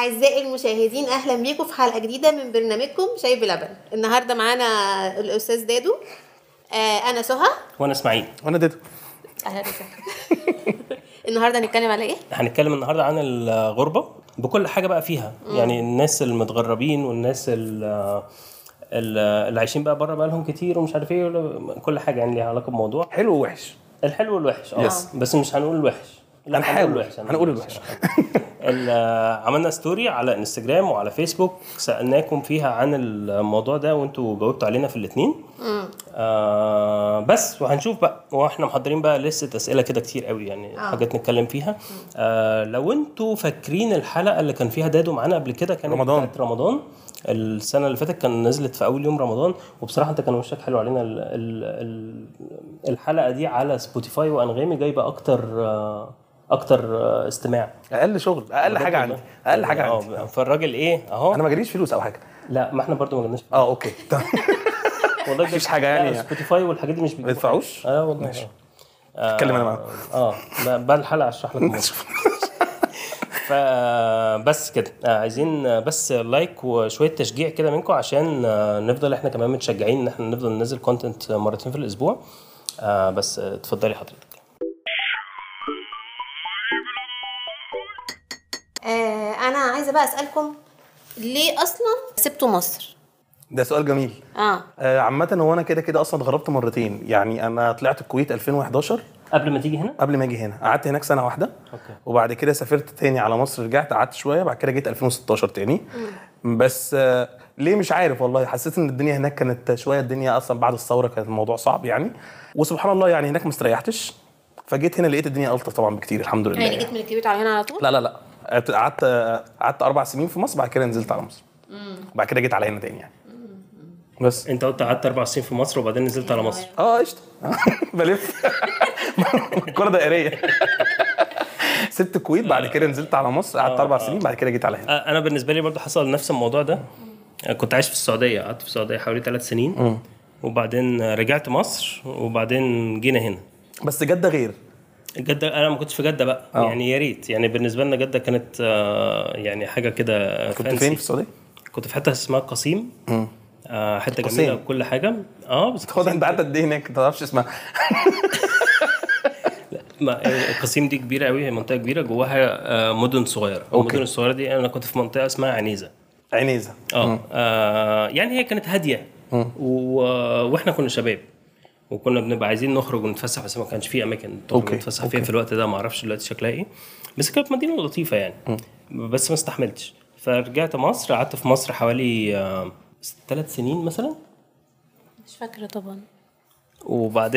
أعزائي المشاهدين أهلا بيكم في حلقة جديدة من برنامجكم شاي بلبن النهاردة معانا الأستاذ دادو آه أنا سهى وانا اسماعيل وانا ديدو أهلا وسهلا النهاردة هنتكلم على إيه؟ هنتكلم النهارده عن الغربه بكل حاجه بقى فيها يعني الناس المتغربين والناس ال- ال- اللي عايشين بقى بره بقى لهم كتير ومش عارف ايه ولا- كل حاجه يعني ليها علاقه بموضوع حلو ووحش الحلو والوحش اه Yes. بس مش هنقول الوحش لا هنحاول. الوحش هنقول الوحش. ال- عملنا ستوري على انستجرام وعلى فيسبوك سالناكم فيها عن الموضوع ده وانتوا جاوبتوا علينا في الاثنين آه بس وهنشوف بقى واحنا محضرين بقى لسه اسئله كده كتير قوي يعني آه. حاجات نتكلم فيها آه لو انتوا فاكرين الحلقه اللي كان فيها دادو معانا قبل كده كانت رمضان. بتاعت رمضان السنه اللي فاتت كان نزلت في اول يوم رمضان وبصراحه انت كان وشك حلو علينا ال ال ال الحلقه دي على سبوتيفاي وانغامي جايبه اكتر آه اكتر آه استماع اقل شغل اقل حاجه عندي اقل حاجه عندي اه فالراجل ايه اهو انا ما جاليش فلوس او حاجه لا ما احنا برضو ما جبناش اه اوكي تمام. والله مفيش حاجة يعني. لا، سبوتيفاي والحاجات دي مش بيجيبوا بيدفعوش؟ حاجة. اه والله ماشي. آه. اتكلم انا معاهم اه ب- بعد الحلقه اشرح لك الموضوع. فبس كده آه، عايزين آه، بس لايك وشويه تشجيع كده منكم عشان آه، نفضل احنا كمان متشجعين ان احنا نفضل ننزل كونتنت مرتين في الاسبوع آه، بس آه، اتفضلي حضرتك آه أنا عايزة بقى أسألكم ليه أصلا سبتوا مصر؟ ده سؤال جميل آه آه، عامة هو انا كده كده اصلا اتغربت مرتين يعني انا طلعت الكويت 2011 قبل ما تيجي هنا قبل ما اجي هنا قعدت هناك سنة واحدة اوكي وبعد كده سافرت تاني على مصر رجعت قعدت شوية بعد كده جيت 2016 تاني بس آه، ليه مش عارف والله حسيت ان الدنيا هناك كانت شوية الدنيا اصلا بعد الثورة كان الموضوع صعب يعني وسبحان الله يعني هناك ما استريحتش فجيت هنا لقيت الدنيا الطف طبعا بكتير الحمد لله يعني يعني. جيت من الكويت على هنا على طول؟ لا لا لا قعدت قعدت اربع سنين في مصر بعد كده نزلت على مصر بعد كده جيت على هنا تاني يعني بس انت قلت قعدت اربع سنين في مصر وبعدين نزلت على مصر اه قشطه بلف كرة دائرية سبت الكويت بعد كده نزلت على مصر قعدت اربع سنين بعد كده جيت على هنا آه، انا بالنسبه لي برضو حصل نفس الموضوع ده آه، كنت عايش في السعوديه قعدت في السعوديه حوالي ثلاث سنين وبعدين آه، رجعت مصر وبعدين جينا هنا بس جدة غير جدة انا ما كنتش في جدة بقى آه. يعني يا ريت يعني بالنسبة لنا جدة كانت آه، يعني حاجة كده كنت fancy. فين في السعودية؟ كنت في حتة اسمها قصيم آه حتة قصيم. جميلة وكل حاجة اه بس هو ده انت قعدت قد ايه هناك؟ ما تعرفش اسمها ما القصيم دي كبيرة قوي هي منطقة كبيرة جواها آه مدن صغيرة أوكي. المدن الصغيرة دي انا كنت في منطقة اسمها عنيزة عنيزة اه, آه يعني هي كانت هادية و... واحنا كنا شباب وكنا بنبقى عايزين نخرج ونتفسح بس ما كانش في اماكن تخرج أوكي، نتفسح فيها في الوقت ده ما اعرفش دلوقتي شكلها ايه بس كانت مدينه لطيفه يعني بس ما استحملتش فرجعت مصر قعدت في مصر حوالي آه ثلاث سنين مثلا مش فاكرة طبعا وبعدين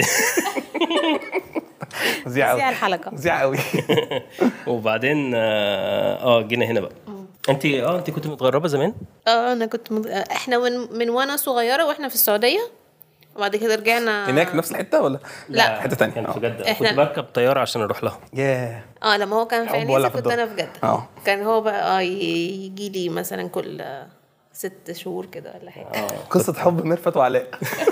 مذيع زي قوي الحلقة مذيع قوي وبعدين اه آه، جينا هنا بقى انت اه انت كنت متغربه زمان اه انا كنت مد... احنا من... من وانا صغيره واحنا في السعوديه وبعد كده رجعنا هناك في نفس الحتة ولا؟ لا. حتة تانية كان في اه. جده إحنا- كنت بركب طياره عشان اروح لها ياه اه لما هو كان في حب ولا عنيزه في كنت الدار؟ انا في جده اه. كان هو بقى اه يجي لي مثلا كل ست شهور كده ولا حاجه قصة حب ميرفت وعلاء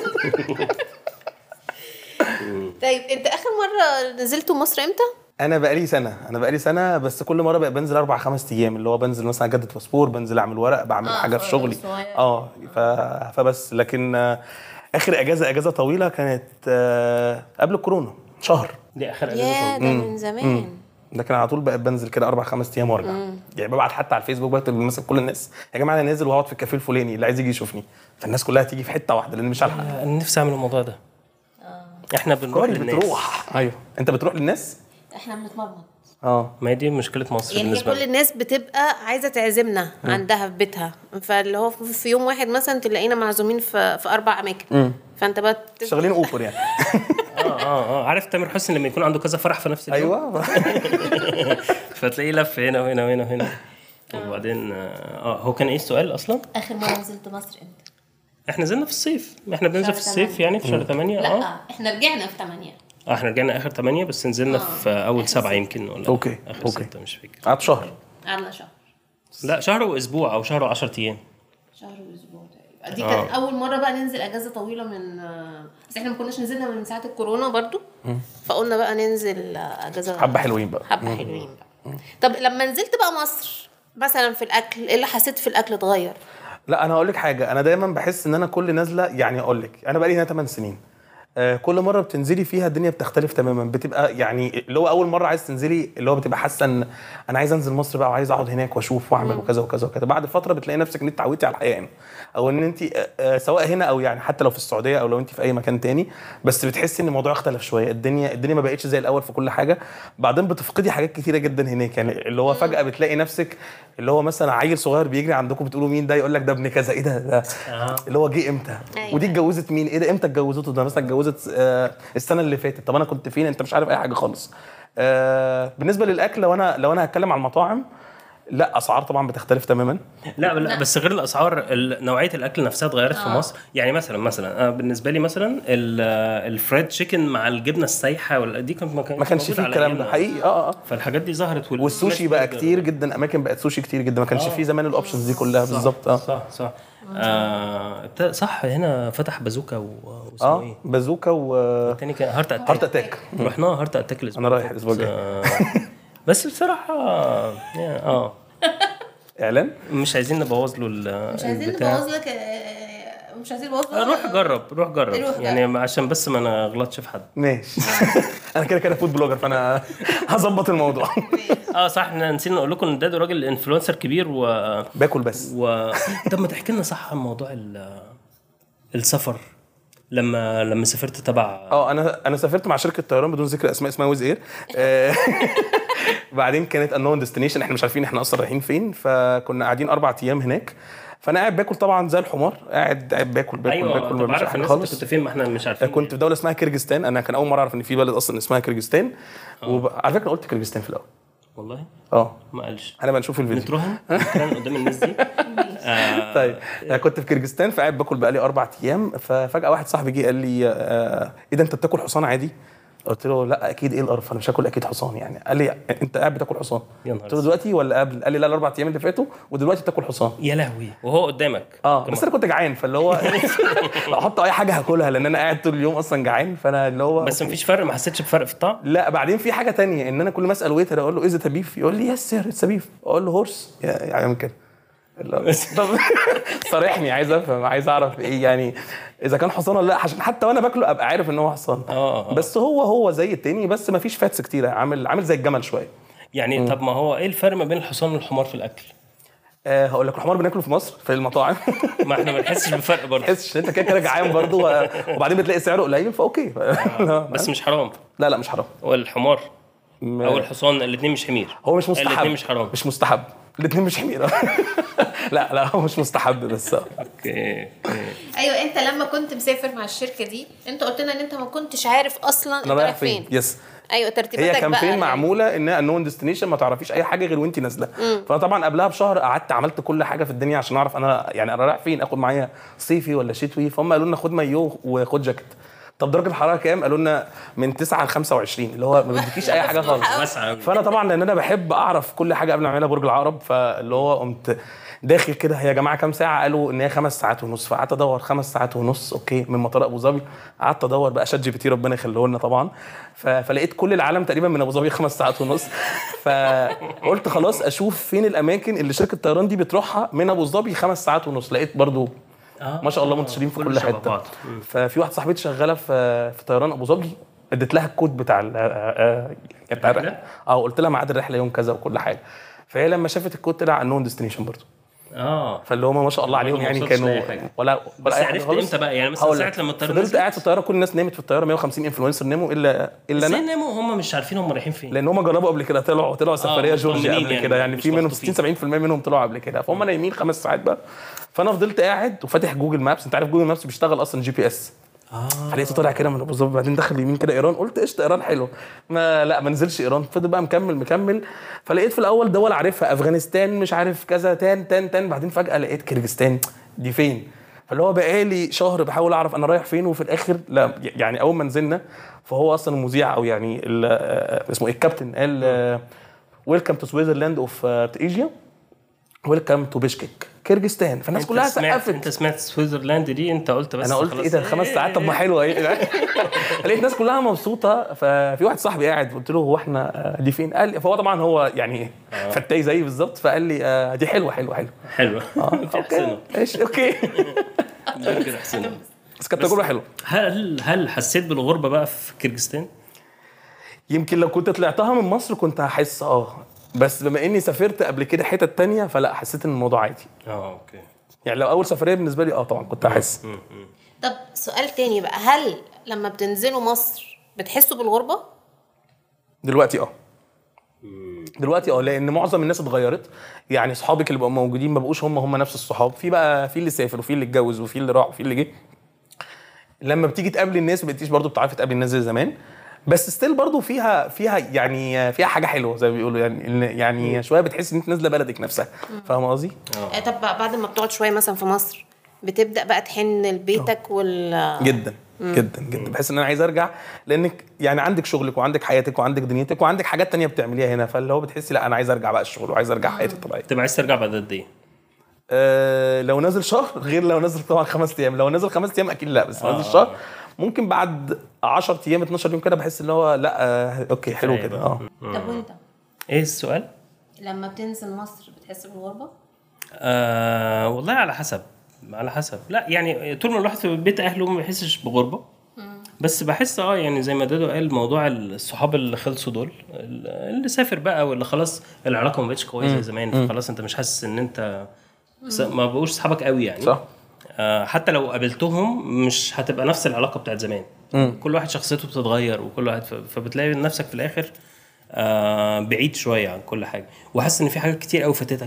طيب انت اخر مره نزلتوا مصر امتى؟ انا بقالي سنه انا بقالي سنه بس كل مره بقى بنزل اربع خمس ايام اللي هو بنزل مثلا اجدد باسبور بنزل اعمل ورق بعمل آه، حاجه في صغير- شغلي صغير. اه ف... فبس لكن آه، اخر اجازه اجازه طويله كانت آه، قبل الكورونا شهر دي اخر يا اجازه ده من زمان لكن على طول بقى بنزل كده اربع خمس ايام وارجع يعني ببعت حتى على الفيسبوك بكتب مثلا كل الناس يا جماعه انا نازل وهقعد في الكافيه الفلاني اللي عايز يجي يشوفني فالناس كلها تيجي في حته واحده لان مش هلحق انا نفسي اعمل الموضوع ده احنا بنروح كوري للناس بتروح ايوه انت بتروح للناس احنا بنتمرمط اه ما هي دي مشكله مصر يعني هي بالنسبه كل لنا الناس بتبقى عايزه تعزمنا عندها في بيتها فاللي هو في في يوم واحد مثلا تلاقينا معزومين في في اربع اماكن فانت بقى تبدأ- شغالين اوفر يعني اه اه اه عارف تامر حسني لما يكون عنده كذا فرح في نفس اليوم ايوه فتلاقيه لف هنا وهنا وهنا وهنا وبعدين اه هو كان ايه السؤال اصلا؟ اخر مره نزلت مصر امتى؟ احنا نزلنا في الصيف احنا بننزل شهر في الصيف تمانية. يعني في شهر 8 اه لا احنا رجعنا في 8 اه احنا رجعنا اخر 8 بس نزلنا في اول سبعة يمكن ولا أوكي، اخر أوكي. 6 مش فاكر قعدت شهر قعدنا شهر لا شهر واسبوع او شهر و10 ايام شهر واسبوع تقريبا دي كانت اول مره بقى ننزل اجازه طويله من بس احنا ما كناش نزلنا من ساعه الكورونا برضو فقلنا بقى ننزل اجازه حبه حلوين بقى حبه حلوين بقى طب لما نزلت بقى مصر مثلا في الاكل ايه اللي حسيت في الاكل اتغير لا انا هقول لك حاجه انا دايما بحس ان انا كل نازله يعني اقول لك انا بقالي هنا 8 سنين آه، كل مره بتنزلي فيها الدنيا بتختلف تماما بتبقى يعني اللي هو اول مره عايز تنزلي اللي هو بتبقى حاسه ان انا عايز انزل مصر بقى وعايز اقعد هناك واشوف واعمل وكذا وكذا وكذا بعد فتره بتلاقي نفسك ان انت اتعودتي على الحياه هنا او ان انت آه، آه، سواء هنا او يعني حتى لو في السعوديه او لو انت في اي مكان تاني بس بتحسي ان الموضوع اختلف شويه الدنيا الدنيا ما بقتش زي الاول في كل حاجه بعدين بتفقدي حاجات كتيره جدا هناك يعني اللي هو فجاه بتلاقي نفسك اللي هو مثلا عيل صغير بيجري عندكم بتقولوا مين ده يقول لك ده ابن كذا ايه ده, ده اللي هو جه امتى أيوة. ودي اتجوزت مين ايه ده امتى اتجوزته ده مثلا اتجوزت آه، السنه اللي فاتت طب انا كنت فين انت مش عارف اي حاجه خالص آه، بالنسبه للاكل لو انا لو انا هتكلم على المطاعم لا اسعار طبعا بتختلف تماما لا لا بس غير الاسعار ال- نوعيه الاكل نفسها اتغيرت في مصر يعني مثلا مثلا انا بالنسبه لي مثلا ال- الفرايد تشيكن مع الجبنه السايحه وال- دي كانت ما كانتش ما كانش موجودة فيه على الكلام ده أيامنا. حقيقي اه اه فالحاجات دي ظهرت وال- والسوشي الناس بقى بتقدر- كتير جدا اماكن بقت سوشي كتير جدا ما كانش آه. فيه زمان الاوبشنز دي كلها صح، بالظبط اه صح صح آه ابتدى- صح هنا فتح بازوكا و- واسمه اه ايه؟ بازوكا و التاني كان هارت اتاك هارت اتاك رحنا هارت اتاك الاسبوع أنا رايح اللي فات. الأسبوع الجاي. آه، بس بصراحه يعني اه اعلان مش عايزين نبوظ له ال- مش عايزين البتاع. نبوظ لك آه، مش عايزين نبوظ لك روح جرب روح جرب روح يعني عشان بس ما نغلطش في حد ماشي انا كده كده فود بلوجر فانا هظبط الموضوع اه صح احنا نسينا نقول لكم ان ده راجل انفلونسر كبير و باكل بس و طب ما تحكي لنا صح عن موضوع ال... السفر لما لما سافرت تبع اه انا انا سافرت مع شركه طيران بدون ذكر اسماء اسمها ويز اير آه، بعدين كانت انون ديستنيشن احنا مش عارفين احنا اصلا رايحين فين فكنا قاعدين اربع ايام هناك فانا قاعد باكل طبعا زي الحمار قاعد قاعد باكل باكل ايوه باكل طب ما بعملش عارف حاجه الناس انت خالص كنت فين ما احنا مش عارفين كنت في دوله اسمها كيرجستان انا كان اول مره اعرف ان في بلد اصلا اسمها كيرجستان وعلى فكره أنا قلت كيرجستان في الاول والله اه ما قالش انا بنشوف الفيديو نترهن نترهن قدام الناس دي آه طيب انا كنت في كيرجستان فقاعد باكل بقالي اربع ايام ففجاه واحد صاحبي جه قال لي آه، ايه ده انت بتاكل حصان عادي؟ قلت له لا اكيد ايه القرف انا مش هاكل اكيد حصان يعني قال لي انت قاعد بتاكل حصان يا نهار قلت له دلوقتي ولا قبل قال لي لا الاربع ايام اللي فاتوا ودلوقتي بتاكل حصان يا لهوي وهو قدامك اه كمان. بس انا كنت جعان فاللي هو لو احط اي حاجه هاكلها لان انا قاعد طول اليوم اصلا جعان فانا اللي هو بس مفيش فرق ما حسيتش بفرق في الطعم لا بعدين في حاجه تانية ان انا كل ما اسال ويتر اقول له از ات بيف يقول لي يس سير اتس بيف اقول له هورس يعمل كده اللي هو- طب صارحني عايز افهم عايز اعرف ايه يعني اذا كان حصان ولا لا عشان حتى وانا باكله ابقى عارف ان هو حصان آه، آه. بس هو هو زي التاني بس ما فيش فاتس كتيره عامل عامل زي الجمل شويه يعني طب ما هو ايه الفرق ما بين الحصان والحمار في الاكل أه هقول لك الحمار بناكله في مصر في المطاعم ما احنا ما بنحسش بفرق برضه تحسش انت كده كده جعان برضه و- وبعدين بتلاقي سعره قليل فاوكي بس مش حرام لا لا مش حرام والحمار م- او الحصان الاثنين مش حمير هو مش مستحب الاثنين مش حرام مش مستحب الاثنين مش حمير لا لا هو مش مستحب بس اوكي أوكي. ايوه انت لما كنت مسافر مع الشركه دي انت قلت لنا ان انت ما كنتش عارف اصلا انت انا رايح رايح فين فين يس ايوه ترتيباتك هي بقى كامبين يعني. معموله انها نون ديستنيشن ما تعرفيش اي حاجه غير وانت نازله فانا طبعا قبلها بشهر قعدت عملت كل حاجه في الدنيا عشان اعرف انا يعني انا رايح فين اخد معايا صيفي ولا شتوي فهم قالوا لنا خد مايو وخد جاكيت طب درجه الحراره كام قالوا لنا من 9 ل 25 اللي هو ما بيديكيش اي حاجه خالص واسعه أوي. فانا طبعا لان انا بحب اعرف كل حاجه قبل ما اعملها برج العقرب فاللي هو قمت داخل كده يا جماعه كام ساعه قالوا ان هي خمس ساعات ونص فقعدت ادور خمس ساعات ونص اوكي من مطار ابو ظبي قعدت ادور بقى شات جي بي تي ربنا يخليه لنا طبعا ف... فلقيت كل العالم تقريبا من ابو ظبي خمس ساعات ونص فقلت خلاص اشوف فين الاماكن اللي شركه الطيران دي بتروحها من ابو ظبي خمس ساعات ونص لقيت برضو آه. ما شاء الله منتشرين في كل كل شبه حته بعض. مم. ففي واحده صاحبتي شغاله في في طيران ابو ظبي اديت لها الكود بتاع ال- آه، آه، بتاع الرحلة؟ الرحله اه قلت لها ميعاد الرحله يوم كذا وكل حاجه فهي لما شافت الكود طلع انهم ديستنيشن برضه اه فاللي هم ما شاء الله عليهم ما يعني وصلتش كانوا لأي حاجة. ولا ولا بس أي حاجة عرفت خالص. امتى بقى؟ يعني مثلا هقول ساعة لك. لما الطيارة فضلت نزلت؟ قاعد في الطياره كل الناس نامت في الطياره 150 انفلونسر ناموا الا الا ازاي انا ناموا هم مش عارفين هم رايحين فين لان هم جربوا قبل كده طلعوا طلعوا سفريه جورجيا مطمنين قبل يعني، كده يعني مش في منهم مخطوفين. 60 70% منهم طلعوا قبل كده فهم نايمين خمس ساعات بقى فانا فضلت قاعد وفاتح جوجل مابس انت عارف جوجل مابس بيشتغل اصلا جي بي اس اه فلقيته طالع كده من ابو ظبي بعدين دخل يمين كده ايران قلت قشطه ايران حلو ما لا ما نزلش ايران فضل بقى مكمل مكمل فلقيت في الاول دول عارفها افغانستان مش عارف كذا تان تان تان بعدين فجاه لقيت كيرجستان دي فين فاللي هو بقالي شهر بحاول اعرف انا رايح فين وفي الاخر لا يعني اول ما نزلنا فهو اصلا المذيع او يعني ال- آه، اسمه ايه الكابتن قال ويلكم تو سويزرلاند اوف ايجيا ويلكم تو بيشكك كيرجستان فالناس انت كلها سمعت سقفت انت سمعت سويسرلاند دي انت قلت بس انا قلت خلاص. ايه ده خمس ساعات طب ما حلوه ايه لقيت الناس كلها مبسوطه ففي واحد صاحبي قاعد قلت له هو احنا آه، دي فين قال لي فهو طبعا هو يعني فتاي زيي بالظبط فقال لي آه، دي حلوه حلوه حلوه حلوه اوكي احسنوا ماشي اوكي ممكن احسنوا بس كانت تجربه حلوه هل هل حسيت بالغربه بقى في كيرجستان؟ يمكن لو كنت طلعتها من مصر كنت هحس اه بس بما اني سافرت قبل كده حتت تانية فلا حسيت ان الموضوع عادي اه اوكي يعني لو اول سفريه بالنسبه لي اه طبعا كنت هحس طب سؤال تاني بقى هل لما بتنزلوا مصر بتحسوا بالغربه دلوقتي اه دلوقتي اه لان معظم الناس اتغيرت يعني اصحابك اللي بقوا موجودين ما بقوش هم هم نفس الصحاب في بقى في اللي سافر وفي اللي اتجوز وفي اللي راح وفي اللي جه لما بتيجي تقابلي الناس ما بقيتيش برضه بتعرفي تقابلي الناس زي زمان بس ستيل برضه فيها فيها يعني فيها حاجه حلوه زي ما بيقولوا يعني يعني شويه بتحس ان انت نازله بلدك نفسها فاهم قصدي؟ آه، طب بقى بعد ما بتقعد شويه مثلا في مصر بتبدا بقى تحن لبيتك وال جدا جدا جدا بحس ان انا عايز ارجع لانك يعني عندك شغلك وعندك حياتك وعندك دنيتك وعندك حاجات تانية بتعمليها هنا فاللي هو بتحسي لا انا عايز ارجع بقى الشغل وعايز ارجع حياتي الطبيعيه تبقى عايز ترجع بعد قد ايه؟ أه لو نازل شهر غير لو نازل طبعا خمس ايام لو نازل خمس ايام اكيد لا بس لو نازل شهر ممكن بعد 10 ايام 12 يوم كده بحس ان هو لا آه اوكي حلو كفاية كده بقى. اه طب وانت ايه السؤال؟ لما بتنزل مصر بتحس بالغربه آه والله على حسب على حسب لا يعني طول ما الواحد في بيت اهله ما بيحسش بغربه بس بحس اه يعني زي ما دادو قال موضوع الصحاب اللي خلصوا دول اللي سافر بقى واللي خلاص العلاقه ما بقتش قويه زي زمان فخلاص انت مش حاسس ان انت س- ما بقوش صحابك قوي يعني صح آه حتى لو قابلتهم مش هتبقى نفس العلاقه بتاعت زمان كل واحد شخصيته بتتغير وكل واحد ف- فبتلاقي نفسك في الاخر آه بعيد شويه عن كل حاجه وحاسس ان في حاجات كتير قوي فاتتك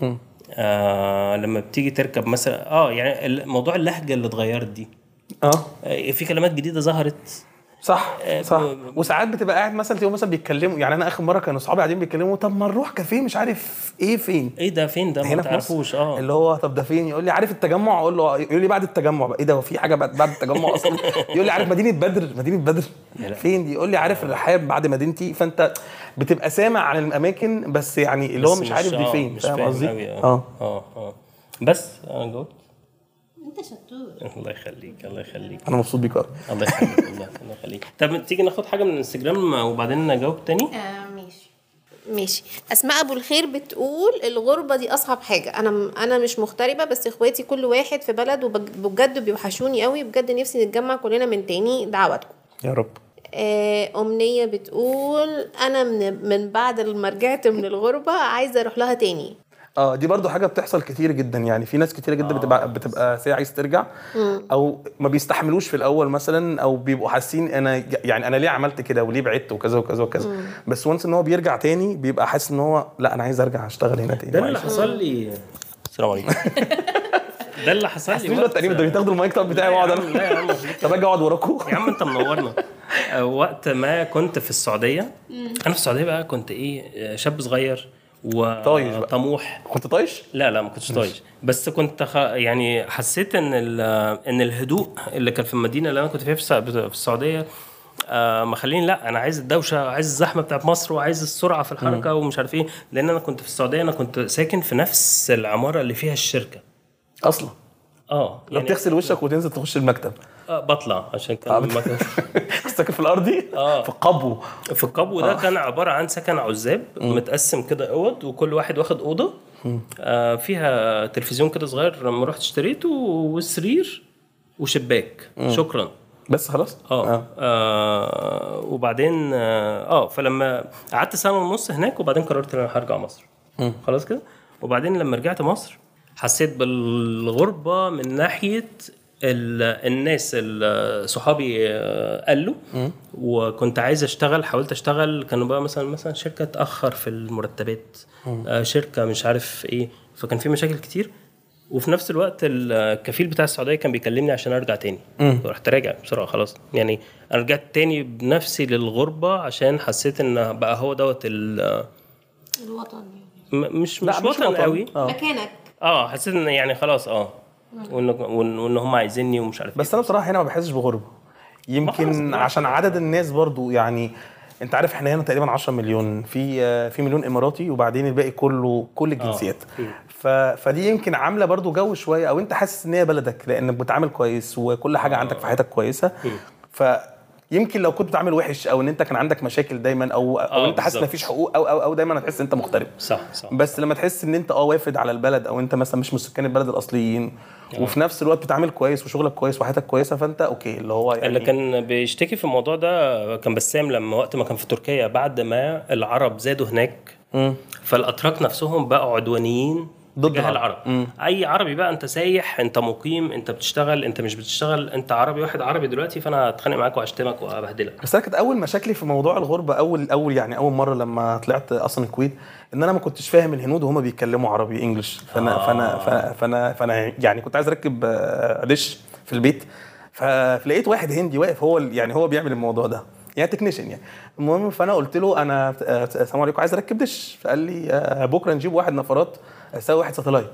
آه لما بتيجي تركب مثلا اه يعني ال- موضوع اللهجه اللي اتغيرت دي اه آه في كلمات جديده ظهرت صح صح ب- وساعات بتبقى قاعد مثلا تلاقيهم مثلا بيتكلموا يعني انا اخر مره كانوا اصحابي قاعدين بيتكلموا طب ما نروح كافيه مش عارف ايه فين ايه ده فين ده ما هنا في تعرفوش مصر اه اللي هو طب ده فين يقول لي عارف التجمع اقول له آه. يقول لي بعد التجمع بقى ايه ده هو في حاجه بعد بعد التجمع اصلا يقول لي عارف مدينه بدر مدينه بدر لا. فين دي يقول لي عارف الرحاب بعد مدينتي فانت بتبقى سامع عن الاماكن بس يعني اللي هو بس مش عارف دي آه، فين مش فاهم قصدي قوي اه اه اه اه بس انا جاوبت انت شطور الله يخليك الله يخليك انا مبسوط بيك قوي الله يخليك والله الله يخليك طب تيجي ناخد حاجه من الانستجرام وبعدين نجاوب تاني آه ماشي ماشي اسماء ابو الخير بتقول الغربه دي اصعب حاجه انا انا مش مغتربه بس اخواتي كل واحد في بلد وبجد بيوحشوني قوي بجد نفسي نتجمع كلنا من تاني دعواتكم يا رب آه، أمنية بتقول أنا من من بعد ما رجعت من الغربة عايزة أروح لها تاني اه دي برضو حاجه بتحصل كتير جدا يعني في ناس كتير جدا بتبقى بتبقى ساعة عايز ترجع او ما بيستحملوش في الاول مثلا او بيبقوا حاسين انا يعني انا ليه عملت كده وليه بعدت وكذا وكذا وكذا بس وانس ان هو بيرجع تاني بيبقى حاسس ان هو لا انا عايز ارجع اشتغل هنا تاني ده اللي وعايش- حصل لي السلام عليكم ده اللي حصل مش لي ده التقريب ده بتاخدوا المايك طب بتاعي واقعد لا انا يا عم طب اجي اقعد وراكم يا عم انت منورنا آه، وقت ما كنت في السعوديه انا في السعوديه بقى كنت ايه آه، شاب صغير طايش بقى. وطموح كنت طايش؟ لا لا ما كنتش طايش بس كنت خ... يعني حسيت ان ال... ان الهدوء اللي كان في المدينه اللي انا كنت فيها في, الس... في السعوديه آه مخليني لا انا عايز الدوشه عايز الزحمه بتاعت مصر وعايز السرعه في الحركه ومش عارف ايه لان انا كنت في السعوديه انا كنت ساكن في نفس العماره اللي فيها الشركه اصلا اه لو بتغسل وشك وتنزل تخش المكتب آه بطلع عشان كان آه، بت- المكان- كنت ساكن في الارضي آه. في القبو في القبو ده كان عباره عن سكن عزاب متقسم كده اوض وكل واحد واخد اوضه آه فيها تلفزيون كده صغير لما رحت اشتريته وسرير وشباك شكرا بس خلاص اه, آه وبعدين اه, آه فلما قعدت سنه ونص هناك وبعدين قررت ان انا هرجع مصر خلاص كده وبعدين لما رجعت مصر حسيت بالغربه من ناحيه ال- الناس اللي صحابي آه، قالوا وكنت عايز اشتغل حاولت اشتغل كانوا بقى مثلا مثلا شركه تاخر في المرتبات آه، شركه مش عارف ايه فكان في مشاكل كتير وفي نفس الوقت الكفيل بتاع السعوديه كان بيكلمني عشان ارجع تاني رحت راجع بسرعه خلاص يعني انا رجعت تاني بنفسي للغربه عشان حسيت ان بقى هو دوت ال- الوطن م- مش لا، مش وطن قوي آه. مكانك اه حسيت ان يعني خلاص اه وان وان وإن هم عايزيني ومش عارف بس انا بصراحه هنا ما بحسش بغربه خلاص، يمكن براحتك. عشان عدد الناس برضو يعني انت عارف احنا هنا تقريبا 10 مليون في آه، في مليون اماراتي وبعدين الباقي كله كل الجنسيات ف... فدي يمكن عامله برضو جو شويه او انت حاسس ان هي بلدك لانك بتعامل كويس وكل حاجه عندك في حياتك كويسه ف يمكن لو كنت بتعمل وحش او ان انت كان عندك مشاكل دايما او او آه، انت حاسس ان بالظبط. مفيش حقوق او او او دايما هتحس ان انت مغترب صح صح بس لما تحس ان انت اه وافد على البلد او انت مثلا مش من سكان البلد الاصليين وفي نفس الوقت بتتعامل كويس وشغلك كويس وحياتك كويسه فانت اوكي اللي هو يعني اللي كان بيشتكي في الموضوع ده كان بسام لما وقت ما كان في تركيا بعد ما العرب زادوا هناك مم. فالاتراك نفسهم بقوا عدوانيين ضد تجاه العرب. العرب اي عربي بقى انت سايح انت مقيم انت بتشتغل انت مش بتشتغل انت عربي واحد عربي دلوقتي فانا هتخانق معاك وهشتمك وهبهدلك بس انا كانت اول مشاكلي في موضوع الغربه اول اول يعني اول مره لما طلعت اصلا الكويت ان انا ما كنتش فاهم الهنود وهما بيتكلموا عربي انجلش فانا آه. فانا فانا فانا, فأنا يعني كنت عايز اركب آه، دش في البيت فلقيت واحد هندي واقف هو ال- يعني هو بيعمل الموضوع ده يعني تكنيشن يعني المهم فانا قلت له انا آه، السلام عليكم عايز اركب دش فقال لي آه، بكره نجيب واحد نفرات يساوي واحد ساتلايت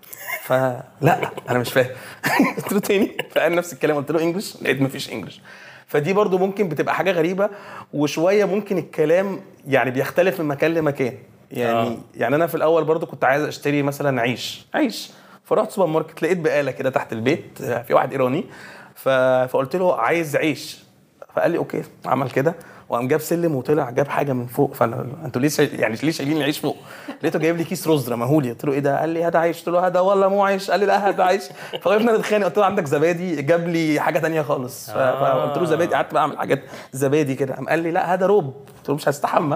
فلا انا مش فاهم قلت له تاني فقال نفس الكلام قلت له انجلش لقيت مفيش انجلش فدي برضو ممكن بتبقى حاجه غريبه وشويه ممكن الكلام يعني بيختلف من مكان لمكان يعني آه. آه. يعني انا في الاول برضو كنت عايز اشتري مثلا عيش عيش فرحت سوبر ماركت لقيت بقاله كده تحت البيت في واحد ايراني ف... فقلت له عايز عيش فقال لي اوكي عمل كده وقام جاب سلم وطلع جاب حاجه من فوق فانا انتوا ليه شايل- يعني ليه شايلين العيش فوق؟ لقيته جايب لي كيس رز رماهولي قلت له ايه ده؟ قال لي هذا عيش قلت له هذا والله مو عيش قال لي لا هذا عيش فوقفنا نتخانق قلت له عندك زبادي جاب لي حاجه تانية خالص ف- فقلت له زبادي قعدت بقى اعمل حاجات زبادي كده قام قال لي لا هذا روب قلت له مش هستحمى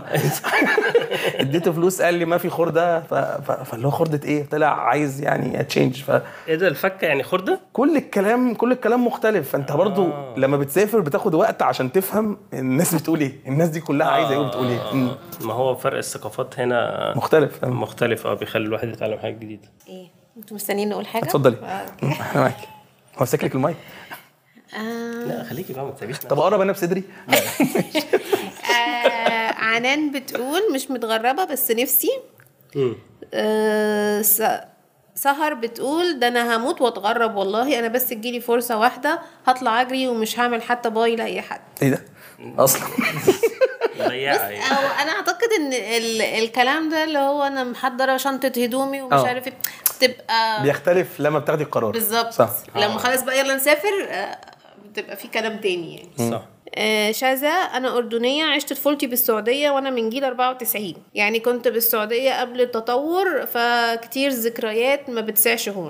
اديته فلوس قال لي ما في خرده ف... ف... فاللي هو خرده ايه؟ طلع عايز يعني تشينج ف... ايه ده الفكه يعني خرده كل الكلام كل الكلام مختلف فانت برضو آه. لما بتسافر بتاخد وقت عشان تفهم الناس بتقول ايه الناس دي كلها عايزه ايه وبتقول ايه مم. ما هو فرق الثقافات هنا مختلف فاهم؟ مختلف اه بيخلي الواحد يتعلم حاجه جديده ايه انتوا مستنيين نقول حاجه اتفضلي آه، مم، انا معاك همسك لك المايك آه، لا خليكي بقى ما تسيبيش طب اقرب انا بصدري آه، عنان بتقول مش متغربه بس نفسي مم. آه، س- سهر بتقول ده انا هموت واتغرب والله انا بس تجيلي فرصه واحده هطلع اجري ومش هعمل حتى باي لاي حد ايه ده اصلا ضيعه بس يعني أو انا اعتقد ان ال الكلام ده اللي هو انا محضره شنطه هدومي ومش آه. عارف ايه تبقى بيختلف لما بتاخدي القرار بالظبط صح لما خلاص بقى يلا نسافر آه، بتبقى في كلام تاني يعني صح آه، شاذة أنا أردنية عشت طفولتي بالسعودية وأنا من جيل 94 يعني كنت بالسعودية قبل التطور فكتير ذكريات ما بتسعش هون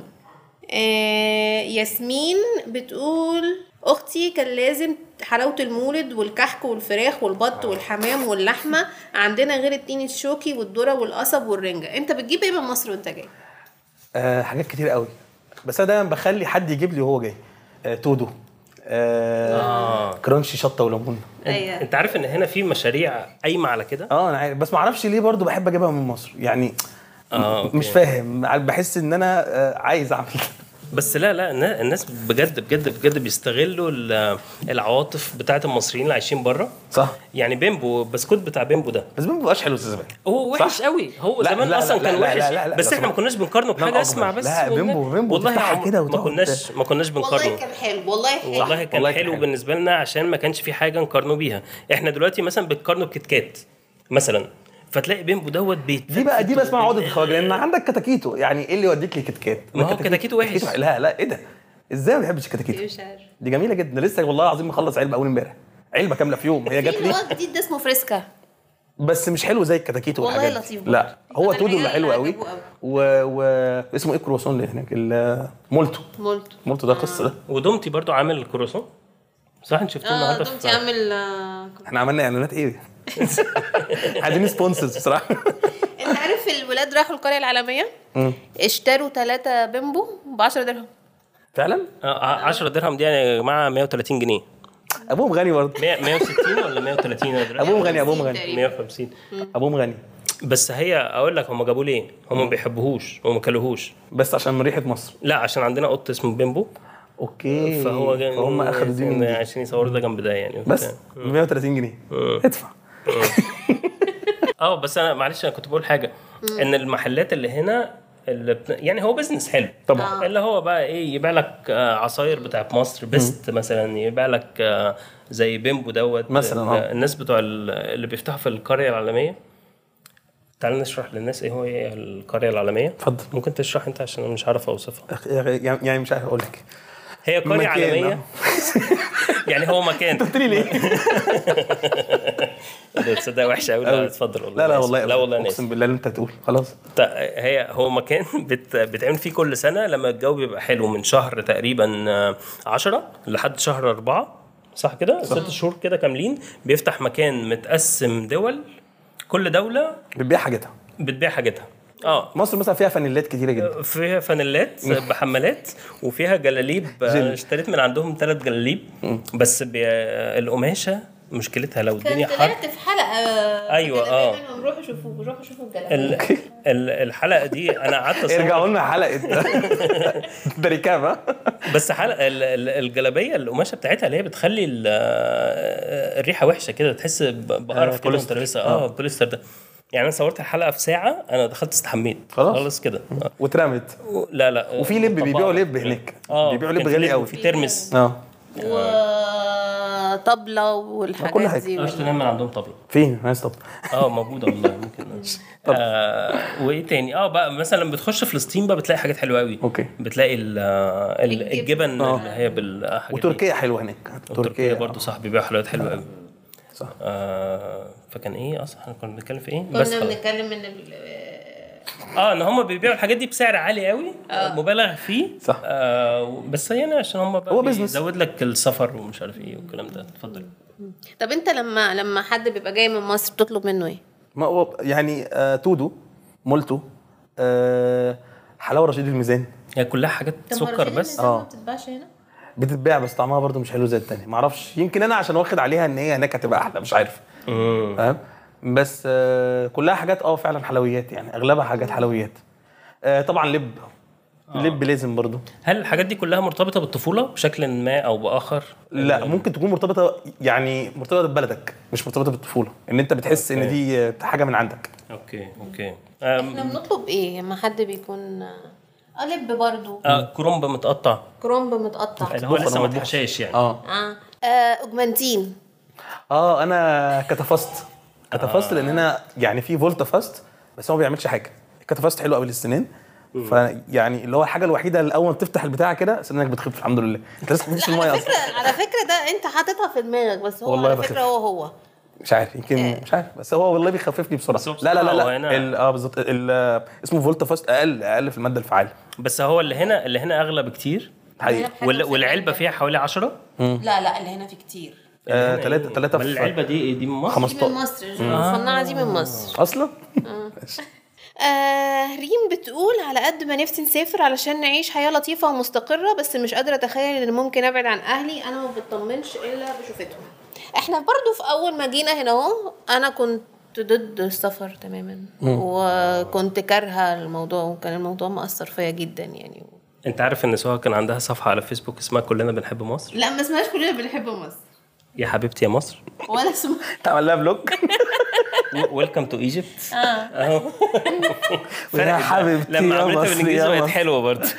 آه، ياسمين بتقول أختي كان لازم حلاوة المولد والكحك والفراخ والبط والحمام واللحمة عندنا غير التين الشوكي والذرة والقصب والرنجة أنت بتجيب إيه من مصر وأنت جاي؟ آه حاجات كتير قوي بس انا دايما بخلي حد يجيب لي وهو جاي آه تودو آه آه. كرانشي شطه وليمون أيوة. انت عارف ان هنا في مشاريع قايمه على كده اه انا عارف بس ما اعرفش ليه برضو بحب اجيبها من مصر يعني اه أوكي. مش فاهم بحس ان انا آه عايز اعمل بس لا لا النا- الناس بجد بجد بجد بيستغلوا ال- العواطف بتاعت المصريين اللي عايشين بره صح يعني بيمبو بسكوت بتاع بيمبو ده بس ما بيبقاش حلو استاذ زمان هو وحش صح؟ قوي هو لا، زمان لا، اصلا لا، كان لا، لا، وحش لا، لا، بس لا، احنا ما كناش بنقارنه لا، بحاجه أكبر. اسمع بس لا، والله- بيمبو- بيمبو والله تفتحها عم- كده ما وتقعد- كناش ما كناش بنقارنه كان حلو والله حلو والله كان والله كان حلو حلو. بالنسبه لنا عشان ما كانش في حاجه نقارنه بيها احنا دلوقتي مثلا بتقارنه بكيت كات مثلا فتلاقي بيمبو دوت بيت دي بقى دي بقى اسمها عقده الخواجه لان عندك كتاكيتو يعني ايه اللي يوديك لكيت كات ما هو كتاكيتو- كتاكيتو وحش. لا لا ايه ده ازاي ما بحبش الكتاكيتو مش عارف دي جميله جدا لسه والله العظيم مخلص علبه اول امبارح علبه كامله في يوم هي جت في لي نوع جديد ده اسمه فريسكا بس مش حلو زي الكتاكيتو والله والحاجات دي. لطيف برضه. لا هو أنا تودو اللي العيال حلو قوي عجبوه قوي. و... و... اسمه ايه الكرواسون اللي هناك المولتو مولتو مولتو ده قصه ده ودومتي برضو عامل كروسون صح انت شفتيه اه النهارده دومتي في- عامل آه، احنا عملنا اعلانات ايه عايزين سبونسرز بصراحه انت عارف الولاد راحوا القريه العالميه اشتروا ثلاثة بيمبو ب 10 درهم فعلا آه، 10 درهم دي يعني يا جماعه 130 جنيه ابوهم غني برضه 100 160 ولا 130 أنا دلوقتي؟ ابوهم غني ابوهم غني تقريبا. 150 ابوهم غني بس هي اقول لك هم جابوا ليه؟ هم ما بيحبوهوش وما كلوهوش بس عشان من ريحه مصر لا عشان عندنا قط اسمه بيمبو اوكي فهو جاي فهم اخدوا دي من دي عشان يصوروا ده جنب ده يعني بس وبتاع. ب 130 جنيه ادفع اه بس انا معلش انا كنت بقول حاجه ان المحلات اللي هنا اللي بت... يعني هو بزنس حلو طبعا. اللي هو بقى ايه يبيع لك آه، عصاير بتاعت مصر بيست مثلا يبيع لك آه، زي بيمبو دوت مثلاً، ال- آه. الناس بتوع ال- اللي بيفتحوا في القريه العالميه تعال نشرح للناس ايه هو ايه القريه العالميه اتفضل. ممكن تشرح انت عشان انا مش عارف اوصفها يعني يعني مش عارف اقول لك هي قريه مكان، عالميه آه. يعني هو مكان قلت لي ليه؟ ده تصدق وحشه قوي لا اتفضل والله لا لا أنا آسف. والله لا والله انا اقسم آسف. بالله اللي انت تقول خلاص تا- هي هو مكان بت بتعمل فيه كل سنه لما الجو بيبقى حلو من شهر تقريبا 10 لحد شهر 4 صح كده ست شهور كده كاملين بيفتح مكان متقسم دول كل دوله بتبيع حاجتها بتبيع حاجتها اه مصر مثلا فيها فانيلات كتيره جدا فيها فانيلات بحمالات وفيها جلاليب جل. اشتريت من عندهم ثلاث جلاليب بس بي... القماشه مشكلتها لو الدنيا حر طلعت في حلقه أيوة، كده آه. دايماً روحوا شوفوا روحوا شوفوا الجلابيه ال... ال... الحلقه دي انا قعدت أصور- ارجعوا لنا حلقه ده ركاب ها بس حلقه ال- ال- الجلابيه القماشه بتاعتها اللي هي بتخلي ال- الريحه وحشه كده تحس ب- آه، بقرف كده وانت بوليستر. لابسها اه البوليستر ده يعني انا صورت الحلقه في ساعه انا دخلت استحميت خلاص. خلاص كده آه. واترمت و- لا لا وفي لب طبعاً. بيبيعوا لب هناك اه بيبيعوا كان لب في غالي قوي وفي ترمس اه وطبله والحاجات كل حاجة. دي اه اشترينا من عندهم طبله فين نايس طب اه موجوده والله ممكن آه وايه تاني اه بقى مثلا بتخش فلسطين بقى بتلاقي حاجات حلوه قوي اوكي. بتلاقي ال- ال- الجبن. الجبن آه. اللي هي بالحاجات دي. وتركيا حلوه هناك تركيا برضه صح بيبيعوا حلويات حلوه قوي صح آه فكان ايه اصلا احنا كنا بنتكلم في ايه بس كنا خلاص. بنتكلم ان ال- اه ان هم بيبيعوا الحاجات دي بسعر عالي قوي مبالغ فيه صح. آه بس يعني عشان هم بقى هو بيزنس. بيزود لك السفر ومش عارف ايه والكلام ده اتفضل طب انت لما لما حد بيبقى جاي من مصر بتطلب منه ايه؟ ما هو يعني آه تودو مولتو آه حلاوه رشيد الميزان هي كلها حاجات سكر بس آه. ما بتتباعش هنا؟ بتتباع بس طعمها برضو مش حلو زي التاني معرفش يمكن انا عشان واخد عليها ان هي هناك هتبقى احلى مش عارف فاهم بس آه كلها حاجات اه فعلا حلويات يعني اغلبها حاجات حلويات آه طبعا لب لب لازم برضو هل الحاجات دي كلها مرتبطه بالطفوله بشكل ما او باخر لا ممكن تكون مرتبطه يعني مرتبطه ببلدك مش مرتبطه بالطفوله ان انت بتحس ان دي آه، حاجه من عندك اوكي اوكي احنا بنطلب ايه لما حد بيكون اه لب برضو آه كرومب متقطع كرومب متقطع اللي هو بخ لسه أنا ما بطبخ. اتحشاش يعني اه اه آه، اوجمانتين اه انا كتفست كتفست لان انا يعني في فولتا فاست بس هو ما بيعملش حاجه الكتفست حلو قوي للسنان فيعني اللي هو الحاجه الوحيده اللي اول ما تفتح البتاع كده سنانك بتخف الحمد لله انت لسه ما في على الميه فكره اصلا على فكره ده انت حاططها في دماغك بس هو والله على بخف. فكره هو هو مش عارف يمكن مش عارف بس هو والله بيخففني بسرعه بس هو لا لا لا بصراحة هو لا هنا- ال- اه بالظبط ال- اسمه فولتا فاست اقل اقل في الماده الفعاله بس هو اللي هنا اللي هنا اغلى بكتير حقيقي حاجة وال- وسبعين والعلبه جنيه. فيها حوالي 10 لا لا اللي هنا في كتير آه، تلاتة تلاتة امال في العلبه دي دي من مصر 15 دي من مصر المصنعه دي من مصر اصلا آه ريم بتقول على قد ما نفسي نسافر علشان نعيش حياة لطيفة ومستقرة بس مش قادرة أتخيل إن ممكن أبعد عن أهلي أنا ما بطمنش إلا بشوفتهم إحنا برضو في أول ما جينا هنا أهو أنا كنت ضد السفر تماما وكنت كارهة الموضوع وكان الموضوع مأثر فيا جدا يعني انت عارف ان سهى كان عندها صفحه على فيسبوك اسمها كلنا بنحب مصر لا ما اسمهاش كلنا بنحب مصر يا حبيبتي يا مصر ولا اسمها تعمل لها بلوك ويلكم تو ايجيبت اهو يا حبيبتي لما يا عملتها مصر بالانجليزي يا بقت مصر. حلوه برضه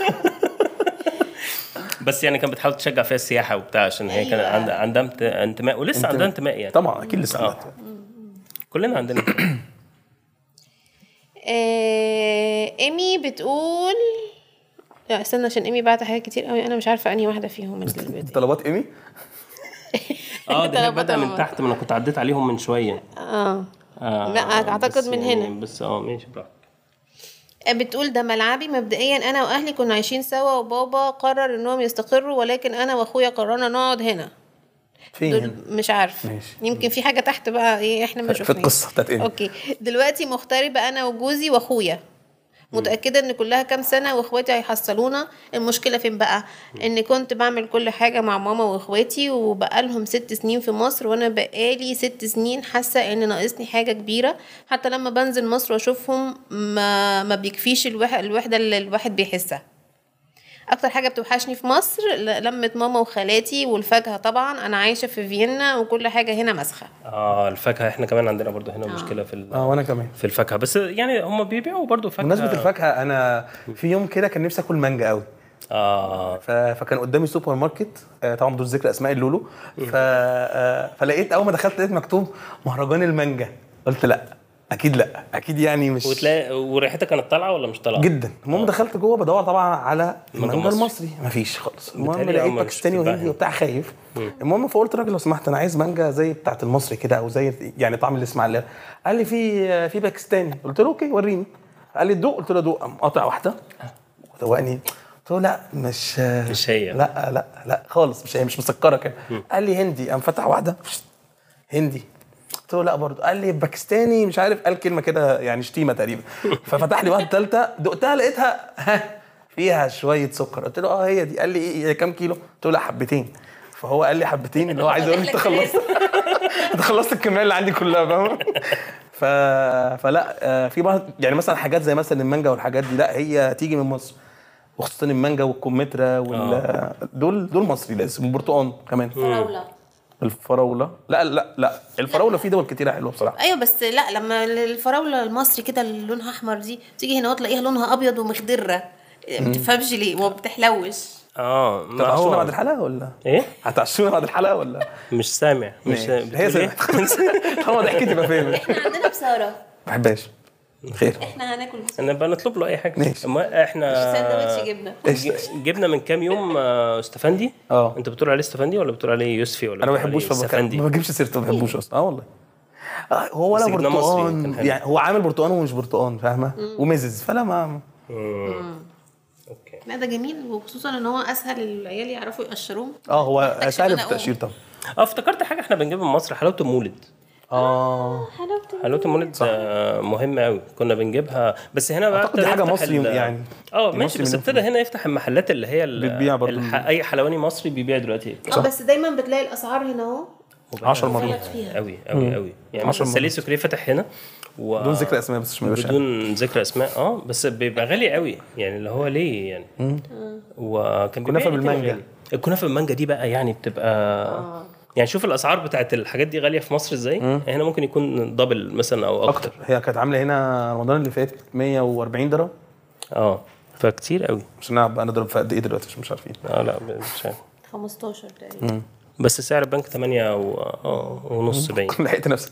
بس يعني كانت بتحاول تشجع فيها السياحه وبتاع عشان هي كان عندها عندها انت- انتماء ولسه عندها انتماء يعني طبعا اكيد لسه اه عندها. كلنا عندنا آه ايمي بتقول لا استنى عشان ايمي بعت حاجات كتير قوي انا مش عارفه انهي واحده فيهم اللي دي طلبات ايمي اه ده هي طلبات بدأ من أمام. تحت ما انا كنت عديت عليهم من شويه اه آه لا، أعتقد بس من يعني هنا. بس اه ماشي براحتك بتقول ده ملعبي مبدئيا انا واهلي كنا عايشين سوا وبابا قرر انهم يستقروا ولكن انا واخويا قررنا نقعد هنا فين دول هنا؟ مش عارفه ماشي. يمكن في حاجه تحت بقى ايه احنا ما في شفناش القصة بتاعت إيمي. اوكي دلوقتي مغتربه انا وجوزي واخويا متأكدة ان كلها كام سنة واخواتي هيحصلونا المشكلة فين بقى ان كنت بعمل كل حاجة مع ماما واخواتي وبقالهم ست سنين في مصر وانا بقالي ست سنين حاسة ان ناقصني حاجة كبيرة حتى لما بنزل مصر واشوفهم ما, ما بيكفيش الوح- الوحدة اللي الواحد بيحسها اكتر حاجه بتوحشني في مصر ل- لمه ماما وخالاتي والفاكهه طبعا انا عايشه في فيينا وكل حاجه هنا مسخه اه الفاكهه احنا كمان عندنا برضو هنا مشكله في ال- اه وانا كمان في الفاكهه بس يعني هم بيبيعوا برضو فاكهه بمناسبه الفاكهه انا في يوم كده كان نفسي اكل مانجا قوي اه ف... فكان قدامي سوبر ماركت آه، طبعا بدون ذكر اسماء اللولو ف... آه، فلقيت اول ما دخلت لقيت مكتوب مهرجان المانجا قلت لا اكيد لا اكيد يعني مش وتلاقي وريحتها كانت طالعه ولا مش طالعه؟ جدا المهم دخلت جوه بدور طبعا على المانجا المانجا المصري. المصري مفيش خالص المهم بيتهيألي لقيت هم مش باكستاني بتتباع وهندي هنا. وبتاع خايف المهم فقلت راجل لو سمحت انا عايز مانجا زي بتاعه المصري كده او زي يعني طعم الاسماعيليه قال لي في في باكستاني قلت له اوكي وريني قال لي دوق قلت له دوق قام قاطع واحده ودوقني قلت له لا مش مش هي. لا لا لا خالص مش هي مش مسكره كده قال لي هندي قام فتح واحده هندي قلت له لا برضه قال لي باكستاني مش عارف قال كلمه كده يعني شتيمه تقريبا ففتح لي واحده ثالثه دقتها لقيتها ها فيها شويه سكر قلت له اه هي دي قال لي ايه هي كام كيلو قلت له لا حبتين فهو قال لي حبتين اللي هو عايز يقول لي انت خلصت انت خلصت الكميه اللي عندي كلها فاهم ف... فلا آه، في بعض يعني مثلا حاجات زي مثلا المانجا والحاجات دي لا هي تيجي من مصر وخصوصا المانجا والكمثرى وال دول دول مصري لازم البرتقال كمان فراوله الفراوله لا لا لا الفراوله في دول كتيره حلوه بصراحه ايوه بس لا لما الفراوله المصري كده اللي لونها احمر دي تيجي هنا تلاقيها لونها ابيض ومخضره ما تفهمش ليه ما بتحلوش اه ما هتعشونا بعد هو الحلقه ولا ايه هتعشونا بعد الحلقه ولا مش سامع مش ماشي. هي بتقول إيه؟ سمعت طالما ضحكتي يبقى فاهم احنا عندنا بساره ما بحبهاش خير احنا هناكل بساره نبقى نطلب له اي حاجه ماشي. اما احنا سندوتش جبنه قشطة. ج- جبنا من كام يوم آه، استفندي اه. انت بتقول عليه استفندي ولا بتقول عليه يوسفي ولا انا ما بتقول بحبوش عليه فبك- استفندي ما بجيبش سيرته ما بحبوش اصلا اه والله آه، هو بس ولا جبناه مصري، كان برتقان حلو. يعني هو عامل برتقان ومش برتقان فاهمه ومزز فلا ما اوكي لا ده جميل وخصوصا ان هو اسهل العيال يعرفوا يقشروه اه هو محتاجش سهل إن في أنا التقشير طبعا اه افتكرت حاجه احنا بنجيبها من مصر حلاوه المولد اه حلاوته حلاوه المولد آه، مهمه قوي كنا بنجيبها بس هنا بقى أعتقد دي ابتدى حاجة يفتح مصري ال- يعني. اه دي ماشي مصري بس مليون في ابتدى هنا يفتح المحلات اللي هي ال- بتبيع برضه. الح... اي حلواني مصري بيبيع دلوقتي اه بس دايما بتلاقي الاسعار هنا اهو 10 مرات غلط فيها قوي قوي قوي يعني عشر مثلا سالي سكري فتح هنا و... بدون ذكر اسماء بس عشان ما يبقاش بدون ذكر اسماء اه بس بيبقى غالي قوي يعني اللي هو ليه يعني وكان بيبيع كنافة إيه تاني بالمانجا. غالي؟ الكنافه بالمانجا دي بقى يعني بتبقى يعني شوف الاسعار بتاعت الحاجات دي غاليه في مصر ازاي هنا ممكن يكون دبل مثلا او اكتر اكتر هي كانت عامله هنا رمضان اللي فات 140 درهم اه فكتير قوي عشان انا بقى نضرب في قد ايه دلوقتي مش- مش عارفين اه لا مش عارف 15 تقريبا بس سعر البنك 8 و... اه ونص باين لحقت نفسي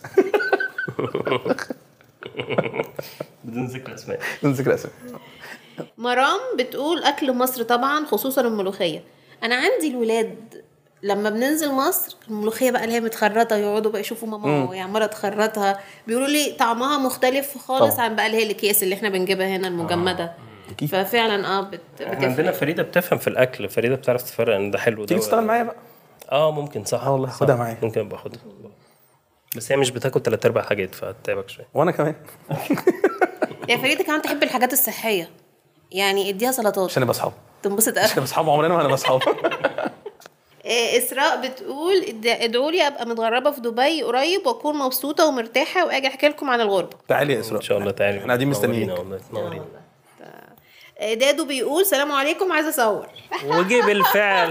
بدون ذكر اسماء بدون ذكر اسماء مرام بتقول اكل مصر طبعا خصوصا الملوخيه انا عندي الولاد لما بننزل مصر الملوخيه بقى اللي هي متخرطه يقعدوا بقى يشوفوا ماما وهي عماله تخرطها بيقولوا لي طعمها مختلف خالص طبعا. عن بقى اللي هي الاكياس اللي احنا بنجيبها هنا المجمده أكيد. ففعلا اه بت... احنا عندنا بتفرق فريده بتفهم في الاكل فريده بتعرف تفرق ان ده حلو ده تيجي تشتغل معايا بقى اه ممكن صح آه والله، صح. خدها معايا. ممكن ابقى اخدها بس هي مش بتاكل تلات ارباع حاجات فهتتعبك شويه وانا كمان يا فريده كمان تحب الحاجات الصحيه يعني اديها سلطات عشان نبقى اصحاب تنبسط عشان قوي نبقى اصحاب عمرنا ما هنبقى اصحاب آه، اسراء بتقول اد- ادعوا لي ابقى متغربه في دبي قريب واكون مبسوطه ومرتاحه واجي احكي لكم عن الغربه تعالي يا اسراء ان شاء الله تعالي احنا قاعدين تنورينا مستنيينك والله تنورينا آه، دادو بيقول سلام عليكم عايزه اصور وجه بالفعل